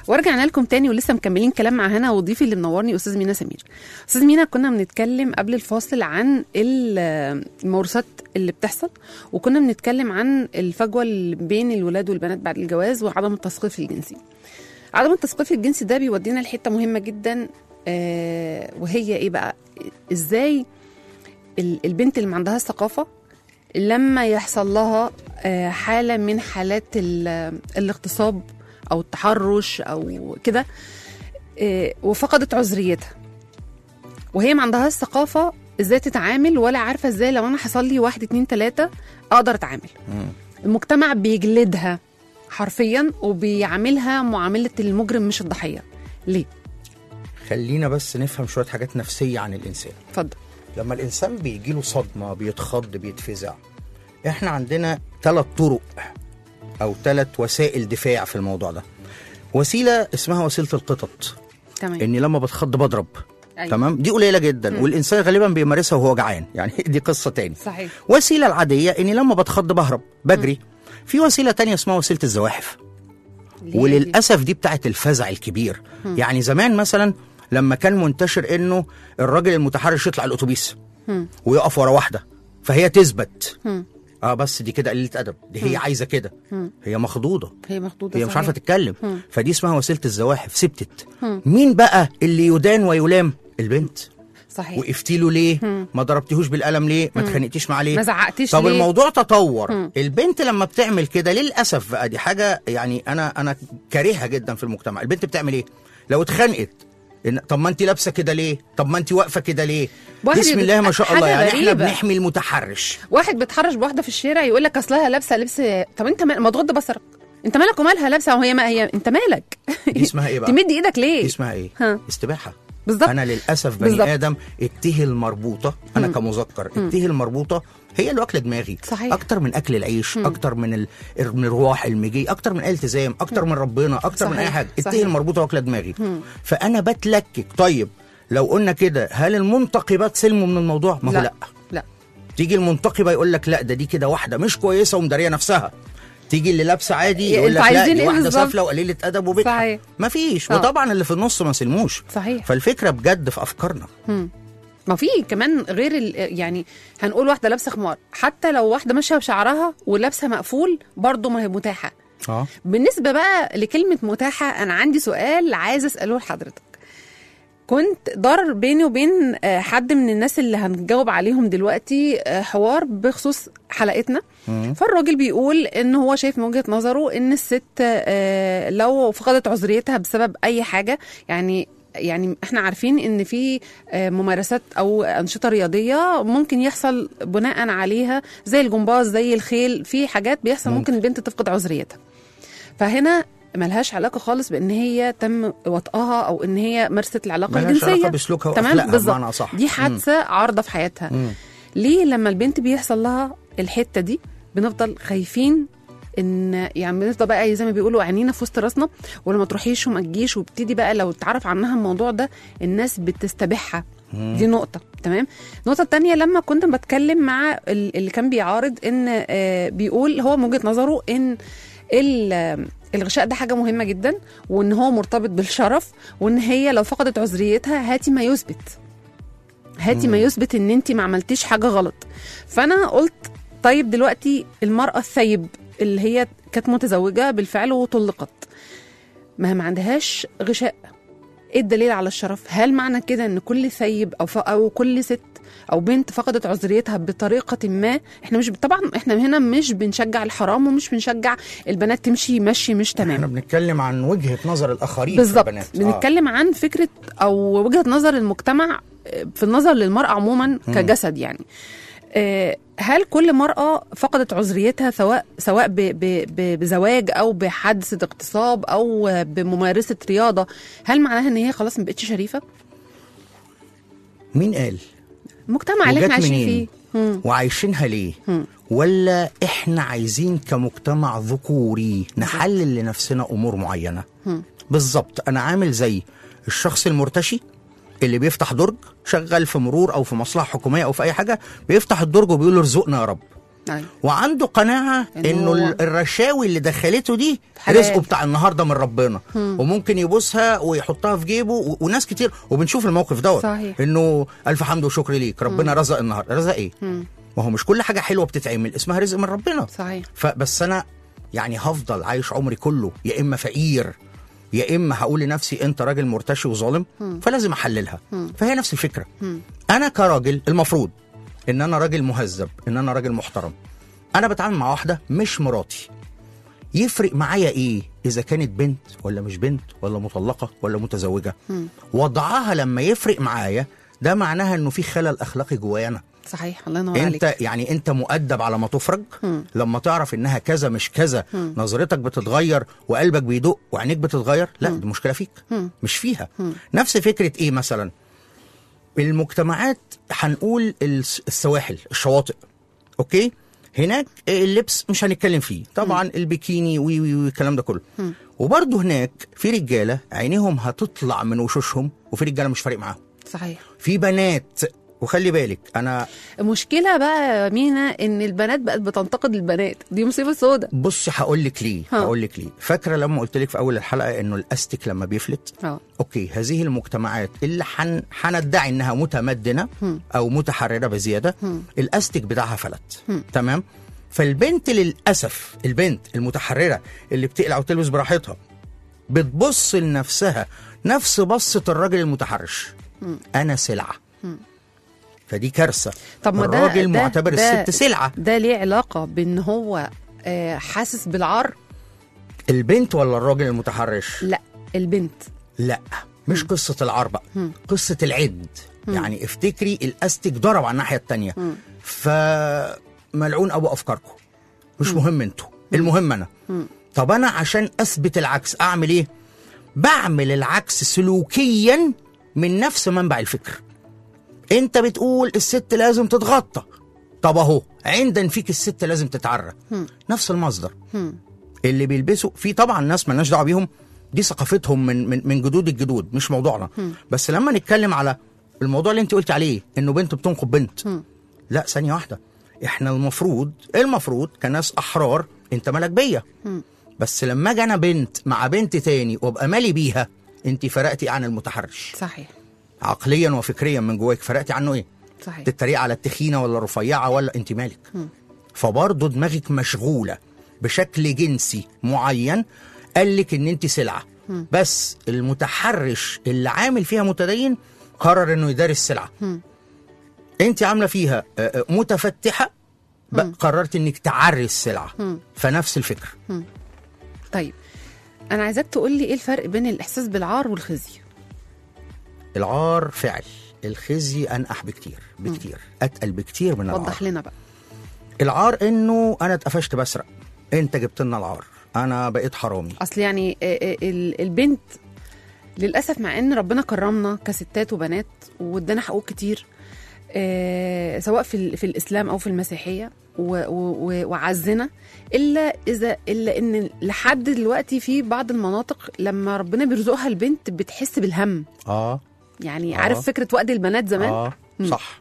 ورجعنا لكم تاني ولسه مكملين كلام مع هنا وضيفي اللي منورني استاذ مينا سمير استاذ مينا كنا بنتكلم قبل الفاصل عن ال- الموروثات اللي بتحصل وكنا بنتكلم عن الفجوه اللي بين الولاد والبنات بعد الجواز وعدم التثقيف الجنسي عدم التثقيف الجنسي ده بيودينا لحته مهمه جدا آه وهي ايه بقى ازاي ال- البنت اللي ما عندها الثقافه لما يحصل لها آه، حاله من حالات ال- الاغتصاب او التحرش او كده آه، وفقدت عذريتها وهي ما عندهاش ثقافه ازاي تتعامل ولا عارفه ازاي لو انا حصل لي واحد اتنين تلاته اقدر اتعامل المجتمع بيجلدها حرفيا وبيعاملها معامله المجرم مش الضحيه ليه خلينا بس نفهم شويه حاجات نفسيه عن الانسان اتفضل لما الانسان بيجي له صدمه بيتخض بيتفزع احنا عندنا ثلاث طرق او ثلاث وسائل دفاع في الموضوع ده وسيله اسمها وسيله القطط تمام اني لما بتخض بضرب أيوة. تمام دي قليله جدا مم. والانسان غالبا بيمارسها وهو جعان يعني دي قصه تاني صحيح وسيله العاديه اني لما بتخض بهرب بجري في وسيله تانية اسمها وسيله الزواحف ليه دي؟ وللاسف دي بتاعت الفزع الكبير يعني زمان مثلا لما كان منتشر انه الراجل المتحرش يطلع الاتوبيس مم. ويقف ورا واحده فهي تثبت مم. اه بس دي كده قليله ادب دي هي عايزه كده مم. هي مخضوضه هي مخطوطه هي مش صحيح. عارفه تتكلم مم. فدي اسمها وسيله الزواحف سبتت مم. مين بقى اللي يدان ويلام البنت صحيح وقفتي له ليه مم. ما ضربتيهوش بالقلم ليه ما مم. اتخانقتيش معاه ليه ما زعقتيش طب ليه؟ الموضوع تطور مم. البنت لما بتعمل كده للاسف بقى دي حاجه يعني انا انا كارهها جدا في المجتمع البنت بتعمل ايه لو اتخانقت إن طب ما انت لابسه كده ليه طب ما انت واقفه كده ليه واحد بسم يبقى- الله ما شاء الله حاجة يعني احنا غريبة. بنحمي المتحرش واحد بيتحرش بواحده في الشارع يقول لك اصلها لابسه لبس طب انت مال... ما تغض بصرك انت مالك ومالها لابسه وهي ما هي انت مالك دي اسمها ايه بقى تمد ايدك ليه دي اسمها ايه ها. استباحه بالظبط انا للاسف بني بالظبط. ادم الته المربوطه انا مم. كمذكر الته المربوطه هي اللي واكله دماغي صحيح. اكتر من اكل العيش اكتر من ال- المروح المجي اكتر من التزام اكتر من ربنا اكتر من اي صحيح. حاجه الته صحيح. المربوطه واكله دماغي فانا بتلكك طيب لو قلنا كده هل المنتقبات سلموا من الموضوع ما هو لا, لا تيجي المنتقبه يقول لك لا ده دي كده واحده مش كويسه ومداريه نفسها تيجي اللي لابسه عادي إيه، يقول لك انتوا لا عايزين دي إيه واحده بالظبط؟ سافله وقليله ادب وبدعه صحيح. مفيش آه. وطبعا اللي في النص ما سلموش صحيح فالفكره بجد في افكارنا مم. ما في كمان غير ال... يعني هنقول واحده لابسه خمار حتى لو واحده ماشيه بشعرها ولابسه مقفول برضه ما هي متاحه اه بالنسبه بقى لكلمه متاحه انا عندي سؤال عايزه اساله لحضرتك كنت دار بيني وبين آه، حد من الناس اللي هنجاوب عليهم دلوقتي آه، حوار بخصوص حلقتنا فالراجل بيقول ان هو شايف من وجهه نظره ان الست آه، لو فقدت عذريتها بسبب اي حاجه يعني يعني احنا عارفين ان في آه، ممارسات او انشطه رياضيه ممكن يحصل بناء عليها زي الجمباز زي الخيل في حاجات بيحصل ممكن البنت تفقد عذريتها فهنا ملهاش علاقه خالص بان هي تم وطئها او ان هي مارست العلاقه ملهاش الجنسيه علاقة بسلوكها تمام وأخلاقها بالظبط بمعنى أصح. دي حادثه عارضه في حياتها مم. ليه لما البنت بيحصل لها الحته دي بنفضل خايفين ان يعني بنفضل بقى زي ما بيقولوا عينينا في وسط راسنا ولما تروحيش وما تجيش وبتدي بقى لو اتعرف عنها الموضوع ده الناس بتستبيحها دي نقطة تمام النقطة التانية لما كنت بتكلم مع ال- اللي كان بيعارض ان آه، بيقول هو من وجهة نظره ان ال- آه، الغشاء ده حاجة مهمة جدا وان هو مرتبط بالشرف وان هي لو فقدت عذريتها هاتي ما يثبت هاتي ما يثبت ان انت ما عملتيش حاجة غلط فانا قلت طيب دلوقتي المرأة الثيب اللي هي كانت متزوجة بالفعل وطلقت ما هي ما عندهاش غشاء ايه الدليل على الشرف هل معنى كده ان كل ثيب او ف... او كل ست او بنت فقدت عذريتها بطريقه ما احنا مش طبعا احنا هنا مش بنشجع الحرام ومش بنشجع البنات تمشي مشي مش احنا تمام بنتكلم عن وجهه نظر الاخرين في بالظبط البنات. بنتكلم عن فكره او وجهه نظر المجتمع آه، في النظر للمراه عموما كجسد يعني آه، هل كل مرأة فقدت عذريتها سواء سواء ب- ب- ب- بزواج أو بحادثة اغتصاب أو بممارسة رياضة هل معناها إن هي خلاص ما بقتش شريفة؟ مين قال المجتمع اللي وجات احنا عايشين منين؟ فيه مم. وعايشينها ليه مم. ولا احنا عايزين كمجتمع ذكوري نحلل لنفسنا امور معينه مم. بالظبط انا عامل زي الشخص المرتشي اللي بيفتح درج شغال في مرور او في مصلحه حكوميه او في اي حاجه بيفتح الدرج وبيقول ارزقنا يا رب أيوة. وعنده قناعه إن انه هو- ال- الرشاوي اللي دخلته دي حلال. رزقه بتاع النهارده من ربنا وممكن يبوسها ويحطها في جيبه و... وناس كتير وبنشوف الموقف دوت صحيح. انه الف حمد وشكر ليك ربنا رزق النهارده رزق ايه ما هو مش كل حاجه حلوه بتتعمل اسمها رزق من ربنا صحيح فبس انا يعني هفضل عايش عمري كله يا اما فقير يا اما هقول لنفسي انت راجل مرتشي وظالم فلازم احللها فهي نفس الفكره انا كراجل المفروض ان انا راجل مهذب ان انا راجل محترم انا بتعامل مع واحده مش مراتي يفرق معايا ايه اذا كانت بنت ولا مش بنت ولا مطلقه ولا متزوجه وضعها لما يفرق معايا ده معناها انه في خلل اخلاقي جوايا انا صحيح الله ينور عليك انت يعني انت مؤدب على ما تفرج لما تعرف انها كذا مش كذا نظرتك بتتغير وقلبك بيدق وعينيك بتتغير لا دي مشكله فيك مش فيها نفس فكره ايه مثلا المجتمعات هنقول الس- السواحل الشواطئ اوكي هناك اللبس مش هنتكلم فيه طبعا البيكيني وي وي وي الكلام ده كله وبرضه هناك في رجاله عينيهم هتطلع من وشوشهم وفي رجاله مش فارق معاهم صحيح في بنات وخلي بالك انا المشكله بقى يا مينا ان البنات بقت بتنتقد البنات دي مصيبه سودة بص هقول لك ليه ها. هقول لك ليه فاكره لما قلت لك في اول الحلقه انه الاستيك لما بيفلت اه اوكي هذه المجتمعات اللي حن... هندعي انها متمدنه او متحرره بزياده الاستيك بتاعها فلت تمام فالبنت للاسف البنت المتحرره اللي بتقلع وتلبس براحتها بتبص لنفسها نفس بصه الراجل المتحرش انا سلعه فدي كارثه طب ما ده الراجل ده- معتبر ده- الست سلعه ده ليه علاقه بان هو آه، حاسس بالعار البنت ولا الراجل المتحرش لا البنت لا مش قصة العار بقى قصة العد يعني افتكري الاستيك ضرب على الناحية التانية فملعون ابو افكاركم مش مهم انتوا المهم انا طب انا عشان اثبت العكس اعمل ايه بعمل العكس سلوكيا من نفس منبع الفكر انت بتقول الست لازم تتغطى طب اهو عندن فيك الست لازم تتعرى نفس المصدر اللي بيلبسوا في طبعا ناس مالناش دعوه بيهم دي ثقافتهم من من من جدود الجدود مش موضوعنا بس لما نتكلم على الموضوع اللي انت قلت عليه انه بنت بتنقب بنت لا ثانيه واحده احنا المفروض المفروض كناس احرار انت مالك بيا بس لما اجي انا بنت مع بنت تاني وابقى مالي بيها انت فرقتي عن المتحرش صحيح عقليا وفكريا من جواك فرقتي عنه ايه صحيح تتريق على التخينه ولا الرفيعه ولا انت مالك فبرضه دماغك مشغوله بشكل جنسي معين قال لك ان انت سلعه بس المتحرش اللي عامل فيها متدين قرر انه يداري السلعه انت عامله فيها آه، آه، متفتحه بقى قررت انك تعري السلعه فنفس الفكر طيب انا عايزاك تقول لي ايه الفرق بين الاحساس بالعار والخزي العار فعل الخزي انقح بكتير بكتير اتقل بكتير من العار وضح لنا بقى العار انه انا اتقفشت بسرق انت جبت لنا العار انا بقيت حرامي اصل يعني آه، آه، ال- البنت للاسف مع ان ربنا كرمنا كستات وبنات وادانا حقوق كتير آه، سواء في ال- في الاسلام او في المسيحيه و- و- و- وعزنا الا اذا الا ان لحد دلوقتي في بعض المناطق لما ربنا بيرزقها البنت بتحس بالهم اه يعني آه. عارف فكره وقت البنات زمان اه صح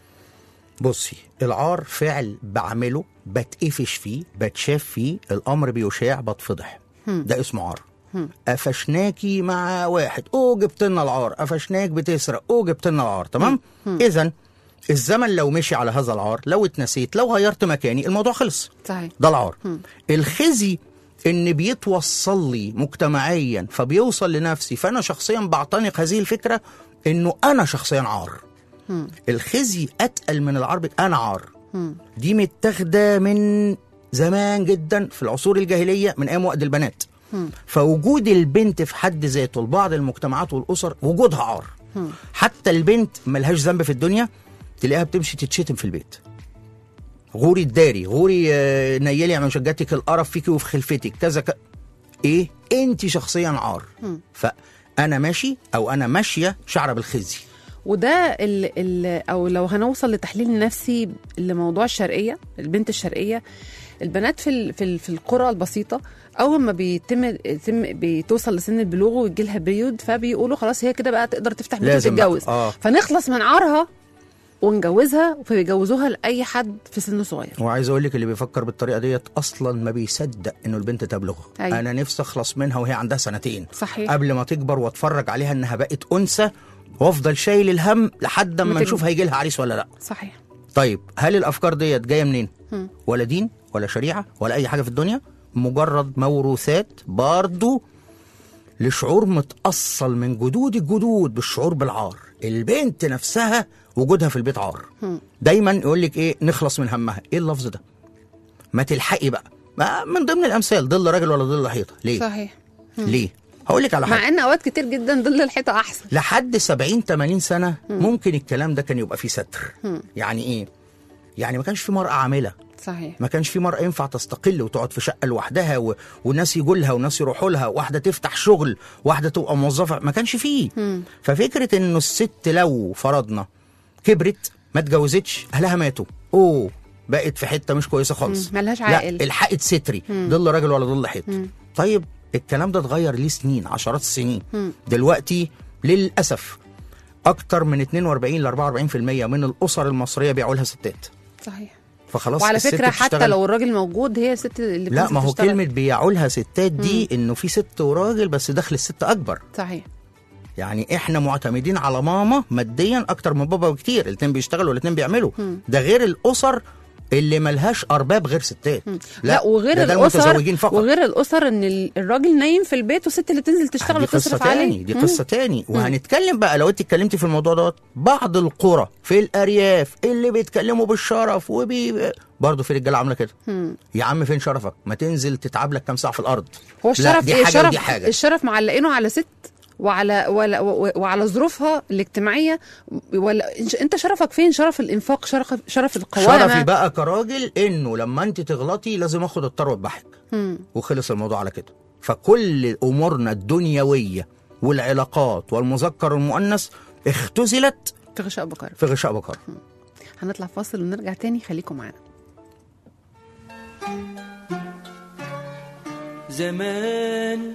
بصي العار فعل بعمله بتقفش فيه بتشاف فيه الامر بيشاع بتفضح ده اسمه عار قفشناكي مع واحد او جبت لنا العار قفشناك بتسرق او جبت لنا العار تمام اذا الزمن لو مشي على هذا العار لو اتنسيت لو غيرت مكاني الموضوع خلص صحيح ده العار الخزي ان بيتوصل لي مجتمعيا فبيوصل لنفسي فانا شخصيا بعتنق هذه الفكره انه انا شخصيا عار الخزي اتقل من العار بك- انا عار دي متاخده من زمان جدا في العصور الجاهليه من ايام وقت البنات فوجود البنت في حد ذاته لبعض المجتمعات والاسر وجودها عار حتى البنت ملهاش ذنب في الدنيا تلاقيها بتمشي تتشتم في البيت غوري الداري غوري آه، نيلي على مشجعتك القرف فيكي وفي خلفتك كذا ك... ايه انت شخصيا عار فانا ماشي او انا ماشيه شعره بالخزي وده ال ال او لو هنوصل لتحليل نفسي لموضوع الشرقيه البنت الشرقيه البنات في ال في, ال في القرى البسيطه اول ما بيتم يتم بتوصل لسن البلوغ ويجي لها بيود فبيقولوا خلاص هي كده بقى تقدر تفتح بيت لازم بقى. وتتجوز آه. فنخلص من عارها ونجوزها فبيجوزوها لاي حد في سن صغير وعايز اقول لك اللي بيفكر بالطريقه ديت اصلا ما بيصدق انه البنت تبلغ أيوة. انا نفسي اخلص منها وهي عندها سنتين صحيح قبل ما تكبر واتفرج عليها انها بقت انثى وافضل شايل الهم لحد ما اما تك- نشوف هيجي لها عريس ولا لا صحيح طيب هل الافكار ديت جايه منين مم. ولا دين ولا شريعه ولا اي حاجه في الدنيا مجرد موروثات برضو لشعور متأصل من جدود الجدود بالشعور بالعار البنت نفسها وجودها في البيت عار مم. دايما يقول لك ايه نخلص من همها ايه اللفظ ده ما تلحقي بقى ما من ضمن الامثال ظل راجل ولا ظل حيطه ليه صحيح ليه هقول لك على حاجه مع ان اوقات كتير جدا ظل الحيطه احسن لحد 70 80 سنه ممكن الكلام ده كان يبقى فيه ستر مم. يعني ايه يعني ما كانش في مرأة عاملة صحيح ما كانش في مرأة ينفع تستقل وتقعد في شقة لوحدها و... والناس يجوا لها وناس يروحوا لها واحدة تفتح شغل واحدة تبقى موظفة ما كانش فيه مم. ففكرة انه الست لو فرضنا كبرت ما اتجوزتش اهلها ماتوا اوه بقت في حتة مش كويسة خالص مم. ملهاش لا عائل الحقت ستري مم. ظل راجل ولا ظل حيط مم. طيب الكلام ده اتغير ليه سنين عشرات السنين مم. دلوقتي للأسف أكتر من 42 ل 44% من الأسر المصرية بيعوا لها ستات صحيح فخلاص وعلى الست فكره حتى بتشتغل- لو الراجل موجود هي الست اللي لا بتنزل ما هو تشتغل. كلمة بيعوا لها ستات دي إنه في ست وراجل بس دخل الست أكبر صحيح يعني إحنا معتمدين على ماما ماديا أكتر من بابا بكتير الاتنين بيشتغلوا والاتنين بيعملوا مم. ده غير الأسر اللي ملهاش أرباب غير ستات لا, وغير ده, ده الاسر المتزوجين فقط وغير الاسر ان ال- الراجل نايم في البيت والست اللي تنزل تشتغل دي قصة وتصرف تاني عليه دي مم. قصة تاني وهنتكلم بقى لو انت اتكلمتي في الموضوع دوت بعض القرى في الأرياف اللي بيتكلموا بالشرف وبي برضه في رجالة عاملة كده مم. يا عم فين شرفك ما تنزل تتعب لك كام ساعة في الأرض هو لا الشرف دي ايه حاجة الشرف ودي حاجة الشرف معلقينه على ست وعلى ولا و- وعلى ظروفها الاجتماعيه ولا إنش- انت شرفك فين شرف الانفاق شرف شرف القوامه شرفي بقى كراجل انه لما انت تغلطي لازم اخد الثروه واذبحك مم. وخلص الموضوع على كده فكل امورنا الدنيويه والعلاقات والمذكر والمؤنث اختزلت في غشاء بكر في غشاء بكر هنطلع فاصل ونرجع تاني خليكم معانا زمان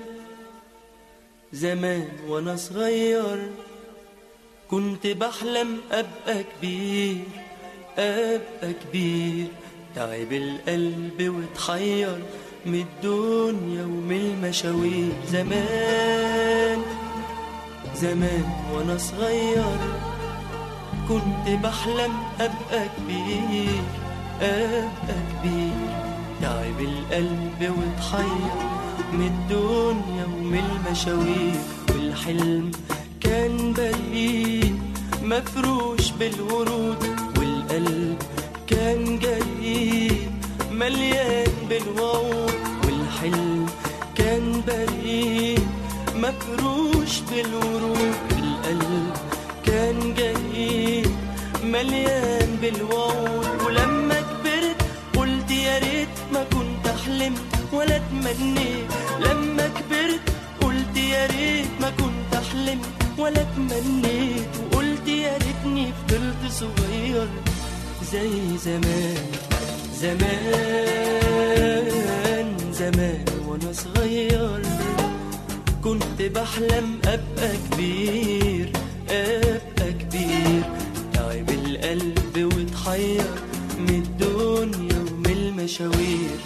زمان وانا صغير كنت بحلم ابقى كبير ابقى كبير تعب القلب واتحير من الدنيا ومن المشاوير زمان زمان وانا صغير كنت بحلم ابقى كبير ابقى كبير تعب القلب واتحير من الدنيا ومن المشاوير والحلم كان بريء مفروش بالورود والقلب كان جريء مليان بالوعود والحلم كان بريء مفروش بالورود والقلب كان جريء مليان بالوعود ولما كبرت قلت يا ريت ما كنت حلمت ولا تمنيت لما كبرت قلت يا ريت ما كنت حلمت ولا تمنيت وقلت يا ريتني فضلت صغير زي زمان زمان زمان وانا صغير كنت بحلم ابقى كبير ابقى كبير تعب القلب واتحير من الدنيا ومن المشاوير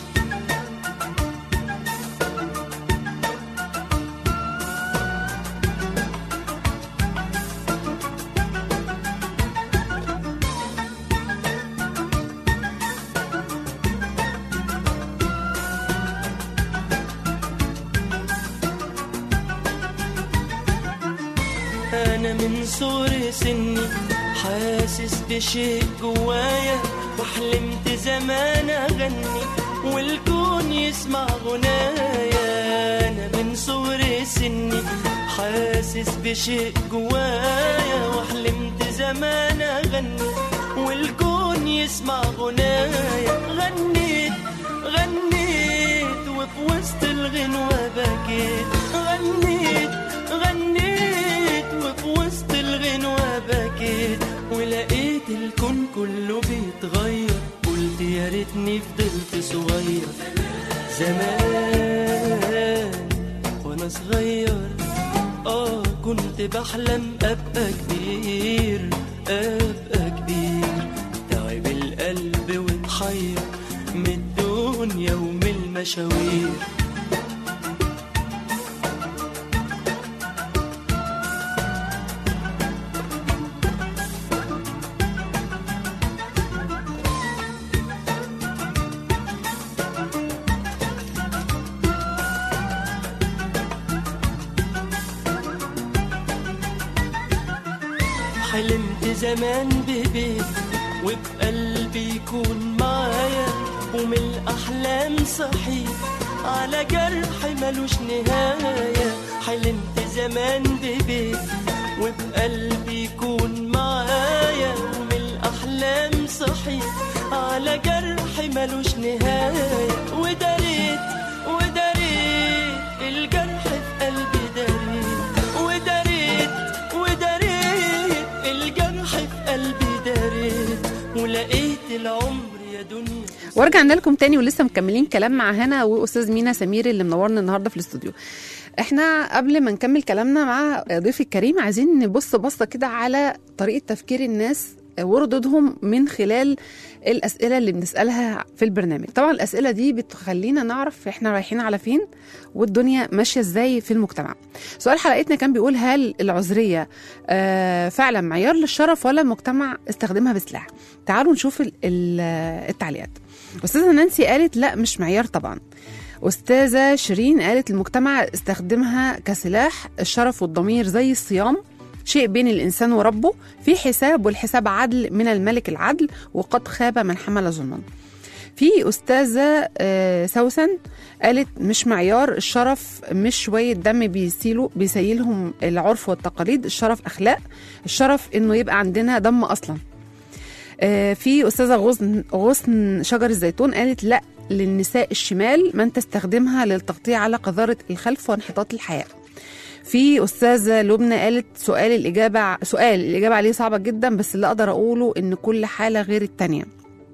أنا من صغر سني حاسس بشيء جوايا وحلمت زمان أغني والكون يسمع غنايا أنا من صغر سني حاسس بشيء جوايا وحلمت زمان أغني والكون يسمع غنايا غنيت غنيت وفي وسط الغنوة بكيت غنيت غنيت وفي وسط الغنوة بكيت ولقيت الكون كله بيتغير قلت يا ريتني فضلت صغير زمان وانا صغير اه كنت بحلم ابقى كبير ابقى كبير الدنيا ومن المشاوير حلمت زمان ببيت وبقلبي يكون معايا ومن الأحلام صحيت على جرح ملوش نهاية حلمت زمان ببيت وبقلبي يكون معايا ومن الأحلام صحيت على جرح ملوش نهاية وداريت وداريت الجرح في قلبي داريت وداريت وداريت الجرح في قلبي داريت ولقيت العمر يا دنيا ورجعنا لكم تاني ولسه مكملين كلام مع هنا واستاذ مينا سمير اللي منورنا النهارده في الاستوديو احنا قبل ما نكمل كلامنا مع ضيفي الكريم عايزين نبص بصه كده على طريقه تفكير الناس وردودهم من خلال الاسئله اللي بنسالها في البرنامج طبعا الاسئله دي بتخلينا نعرف احنا رايحين على فين والدنيا ماشيه ازاي في المجتمع سؤال حلقتنا كان بيقول هل العذريه آه فعلا معيار للشرف ولا المجتمع استخدمها بسلاح تعالوا نشوف ال- ال- التعليقات استاذه نانسي قالت لا مش معيار طبعا استاذه شيرين قالت المجتمع استخدمها كسلاح الشرف والضمير زي الصيام شيء بين الانسان وربه في حساب والحساب عدل من الملك العدل وقد خاب من حمل ظلما في استاذه آه، سوسن قالت مش معيار الشرف مش شويه دم بيسيلوا بيسيلهم العرف والتقاليد الشرف اخلاق الشرف انه يبقى عندنا دم اصلا آه، في استاذه غصن غصن شجر الزيتون قالت لا للنساء الشمال من تستخدمها للتغطيه على قذاره الخلف وانحطاط الحياه في استاذه لبنى قالت سؤال الاجابه سؤال الاجابه عليه صعبه جدا بس اللي اقدر اقوله ان كل حاله غير التانيه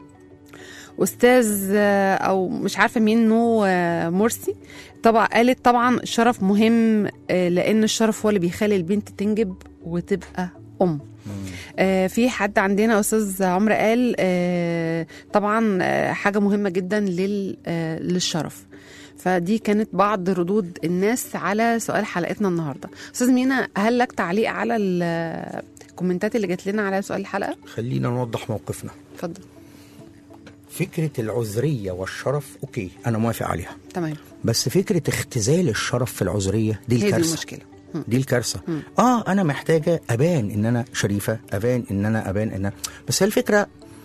استاذ آه، او مش عارفه مين نو آه، مرسي طبعا قالت طبعا الشرف مهم آه، لان الشرف هو اللي بيخلي البنت تنجب وتبقى ام آه، في حد عندنا استاذ عمرو قال آه، طبعا آه، حاجه مهمه جدا لل- آه، للشرف فدي كانت بعض ردود الناس على سؤال حلقتنا النهارده استاذ مينا هل لك تعليق على ال- الكومنتات اللي جات لنا على سؤال الحلقه خلينا نوضح موقفنا اتفضل فكرة العذرية والشرف أوكي أنا موافق عليها تمام بس فكرة اختزال الشرف في العذرية دي هي دي الكارثة المشكله مم. دي الكارثة اه أنا محتاجة أبان إن أنا شريفة أبان إن أنا أبان إن أنا بس هي الفكرة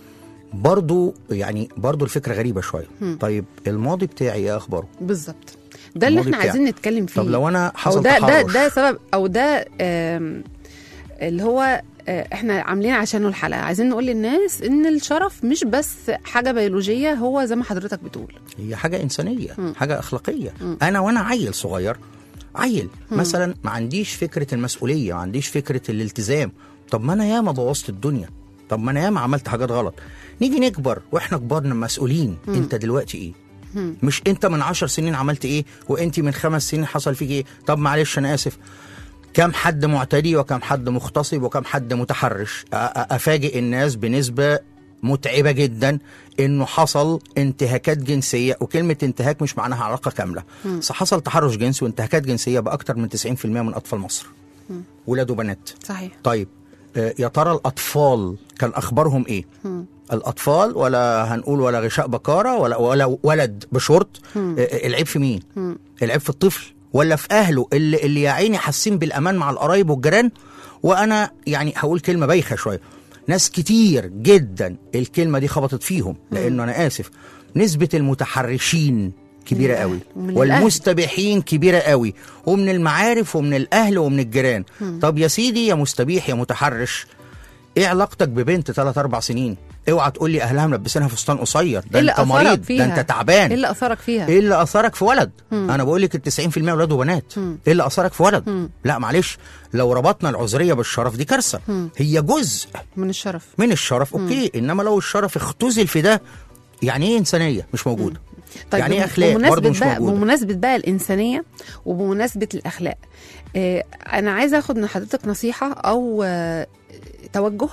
برضو يعني برضو الفكرة غريبة شوية طيب الماضي بتاعي إيه أخباره بالظبط ده اللي الماضي احنا بتاعك. عايزين نتكلم فيه طب لو أنا أو حصل ده ده تحرش ده سبب او ده آم، اللي هو آه، احنا عاملين عشانه الحلقه عايزين نقول للناس ان الشرف مش بس حاجه بيولوجيه هو زي ما حضرتك بتقول هي حاجة إنسانية حاجة أخلاقية أنا وأنا عيل صغير عيل مثلا ما عنديش فكرة المسؤولية ما عنديش فكرة الالتزام طب ما أنا ياما بوظت الدنيا طب ما أنا ياما عملت حاجات غلط نيجي نكبر وإحنا كبارنا مسؤولين أنت دلوقتي إيه مش انت من عشر سنين عملت ايه وانت من خمس سنين حصل فيك ايه طب معلش انا اسف كم حد معتدي وكم حد مغتصب وكم حد متحرش أ- أ- افاجئ الناس بنسبه متعبه جدا انه حصل انتهاكات جنسيه وكلمه انتهاك مش معناها علاقه كامله بس حصل تحرش جنسي وانتهاكات جنسيه باكثر من 90% من اطفال مصر ولاد وبنات صحيح طيب آه، يا ترى الاطفال كان اخبارهم ايه الاطفال ولا هنقول ولا غشاء بكاره ولا ولا ولد بشورت آه، آه، العيب في مين العيب في الطفل ولا في اهله اللي اللي يا عيني حاسين بالامان مع القرايب والجيران وانا يعني هقول كلمه بايخه شويه ناس كتير جدا الكلمه دي خبطت فيهم لانه انا اسف نسبه المتحرشين كبيره من الأهل قوي ومن الأهل. والمستبيحين كبيره قوي ومن المعارف ومن الاهل ومن الجيران طب يا سيدي يا مستبيح يا متحرش ايه علاقتك ببنت 3 4 سنين اوعى تقول لي اهلها ملبسينها فستان قصير ده ايه اللي انت اثرك مريض فيها ده انت تعبان ايه اللي اثرك فيها ايه اللي اثرك في ولد انا بقول لك ال 90% ولاد وبنات ايه اللي اثرك في ولد لا معلش لو ربطنا العذريه بالشرف دي كارثه هي جزء من الشرف من الشرف اوكي انما لو الشرف اختزل في ده يعني ايه انسانيه مش موجوده يعني ايه بم- اخلاق برضه بمناسبة مش بقى موجوده بمناسبة بقى الإنسانية وبمناسبة الأخلاق آه، أنا عايزة أخد من حضرتك نصيحة أو آه، توجه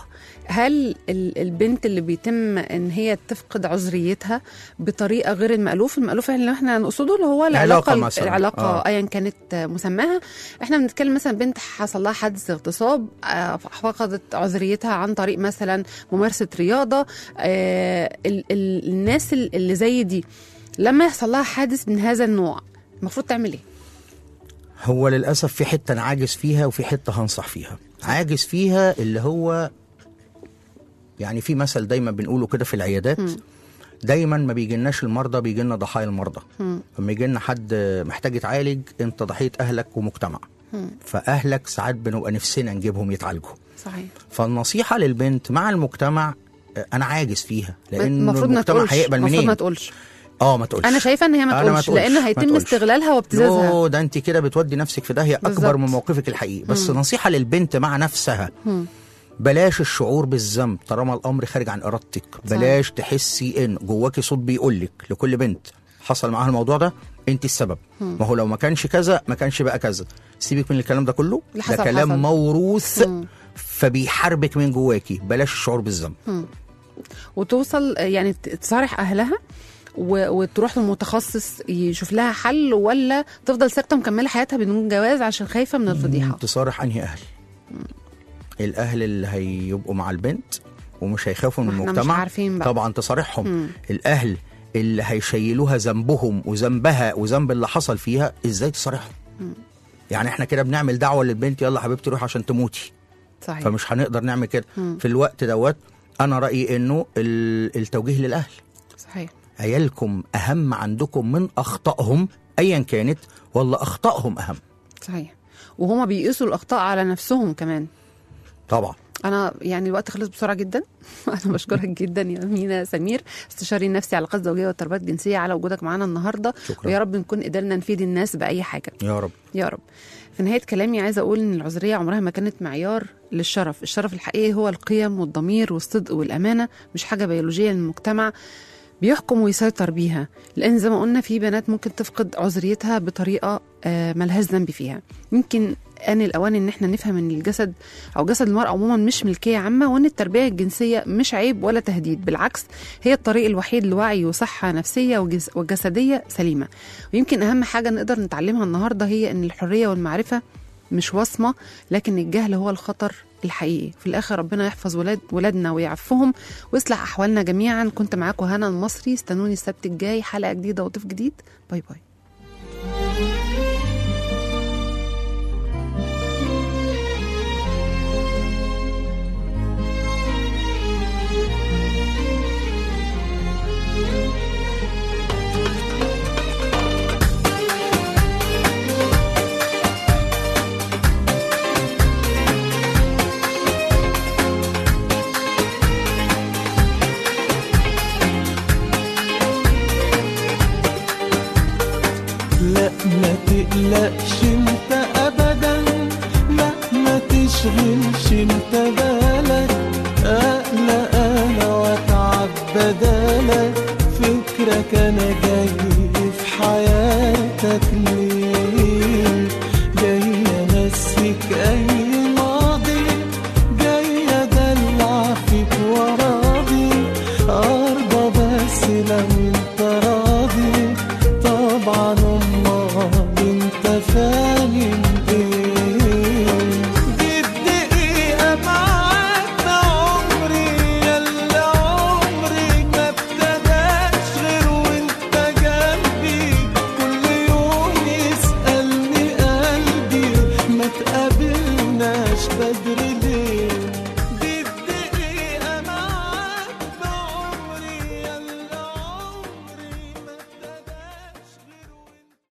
هل ال- البنت اللي بيتم ان هي تفقد عذريتها بطريقه غير المالوف المالوف اللي احنا نقصده اللي هو العلاقه علاقة مثلاً. العلاقه آه. ايا كانت مسماها احنا بنتكلم مثلا بنت حصل لها حادث اغتصاب آه، فقدت عذريتها عن طريق مثلا ممارسه رياضه آه، ال- ال- الناس ال- اللي زي دي لما يحصل لها حادث من هذا النوع المفروض تعمل ايه هو للاسف في حته انا عاجز فيها وفي حته هنصح فيها عاجز فيها اللي هو يعني في مثل دايما بنقوله كده في العيادات دايما ما بيجيلناش المرضى بيجي لنا ضحايا المرضى لما يجي لنا حد محتاج يتعالج انت ضحيه اهلك ومجتمع فاهلك ساعات بنبقى نفسنا نجيبهم يتعالجوا صحيح فالنصيحه للبنت مع المجتمع آه، انا عاجز فيها لان المفروض ما المجتمع تقولش هيقبل المفروض منين ما تقولش اه ما تقولش انا شايفه ان هي ما أنا تقولش لان ما هيتم تقولش. استغلالها وابتزازها يوه، ده انت كده بتودي نفسك في داهيه اكبر بالظبط. من موقفك الحقيقي بس نصيحه للبنت مع نفسها بلاش الشعور بالذنب طالما الامر خارج عن ارادتك بلاش تحسي ان جواكي صوت بيقول لك لكل بنت حصل معاها الموضوع ده انت السبب ما هو لو ما كانش كذا ما كانش بقى كذا سيبك من الكلام ده كله اللي ده حصل كلام حصل. موروث فبيحاربك من جواكي بلاش الشعور بالذنب وتوصل يعني ت- تصارح اهلها و- وتروح لمتخصص يشوف لها حل ولا تفضل ساكته مكمله حياتها بدون جواز عشان خايفه من الفضيحه تصارح انهي اهل الاهل اللي هيبقوا مع البنت ومش هيخافوا من ما احنا مش المجتمع عارفين بقى. طبعا تصارحهم مم. الاهل اللي هيشيلوها ذنبهم وذنبها وذنب اللي حصل فيها ازاي تصارحهم يعني احنا كده بنعمل دعوه للبنت يلا حبيبتي روحي عشان تموتي صحيح فمش هنقدر نعمل كده مم. في الوقت دوت انا رايي انه ال- التوجيه للاهل صحيح عيالكم اهم عندكم من اخطائهم ايا كانت ولا اخطائهم اهم صحيح وهما بيقيسوا الاخطاء على نفسهم كمان طبعا انا يعني الوقت خلص بسرعه جدا انا بشكرك جدا يا مينا سمير استشاري نفسي علاقات زوجيه والتربيات الجنسيه على وجودك معانا النهارده شكراً. ويا رب نكون قدرنا نفيد الناس باي حاجه يا رب يا رب في نهاية كلامي عايزة أقول إن العذرية عمرها ما كانت معيار للشرف الشرف الحقيقي هو القيم والضمير والصدق والأمانة مش حاجة بيولوجية للمجتمع بيحكم ويسيطر بيها لأن زي ما قلنا في بنات ممكن تفقد عذريتها بطريقة آه، ملهاش ذنب فيها يمكن آن الأوان إن احنا نفهم إن الجسد أو جسد المرأة عموما مش ملكية عامة وإن التربية الجنسية مش عيب ولا تهديد بالعكس هي الطريق الوحيد لوعي وصحة نفسية وجس- وجسدية سليمة ويمكن أهم حاجة نقدر نتعلمها النهاردة هي إن الحرية والمعرفة مش وصمة لكن الجهل هو الخطر الحقيقي في الآخر ربنا يحفظ ولاد ولادنا ويعفهم ويصلح أحوالنا جميعا كنت معاكم هنا المصري استنوني السبت الجاي حلقة جديدة وضيف جديد باي باي لا ما تقلقش انت ابدا لا ما تشغلش انت بالك اقلق انا واتعب بدالك فكرك انا جاي في حياتك ليه جاي امسك اي ماضي جاي ادلع فيك وراضي ارضى بس لو انت راضي طبعا امال انت فاهم ايه جيت دقيقة معاك ده عمري يلا عمري ما ابتداش غير وانت جنبي كل يوم يسألني قلبي ما تقابلناش بدري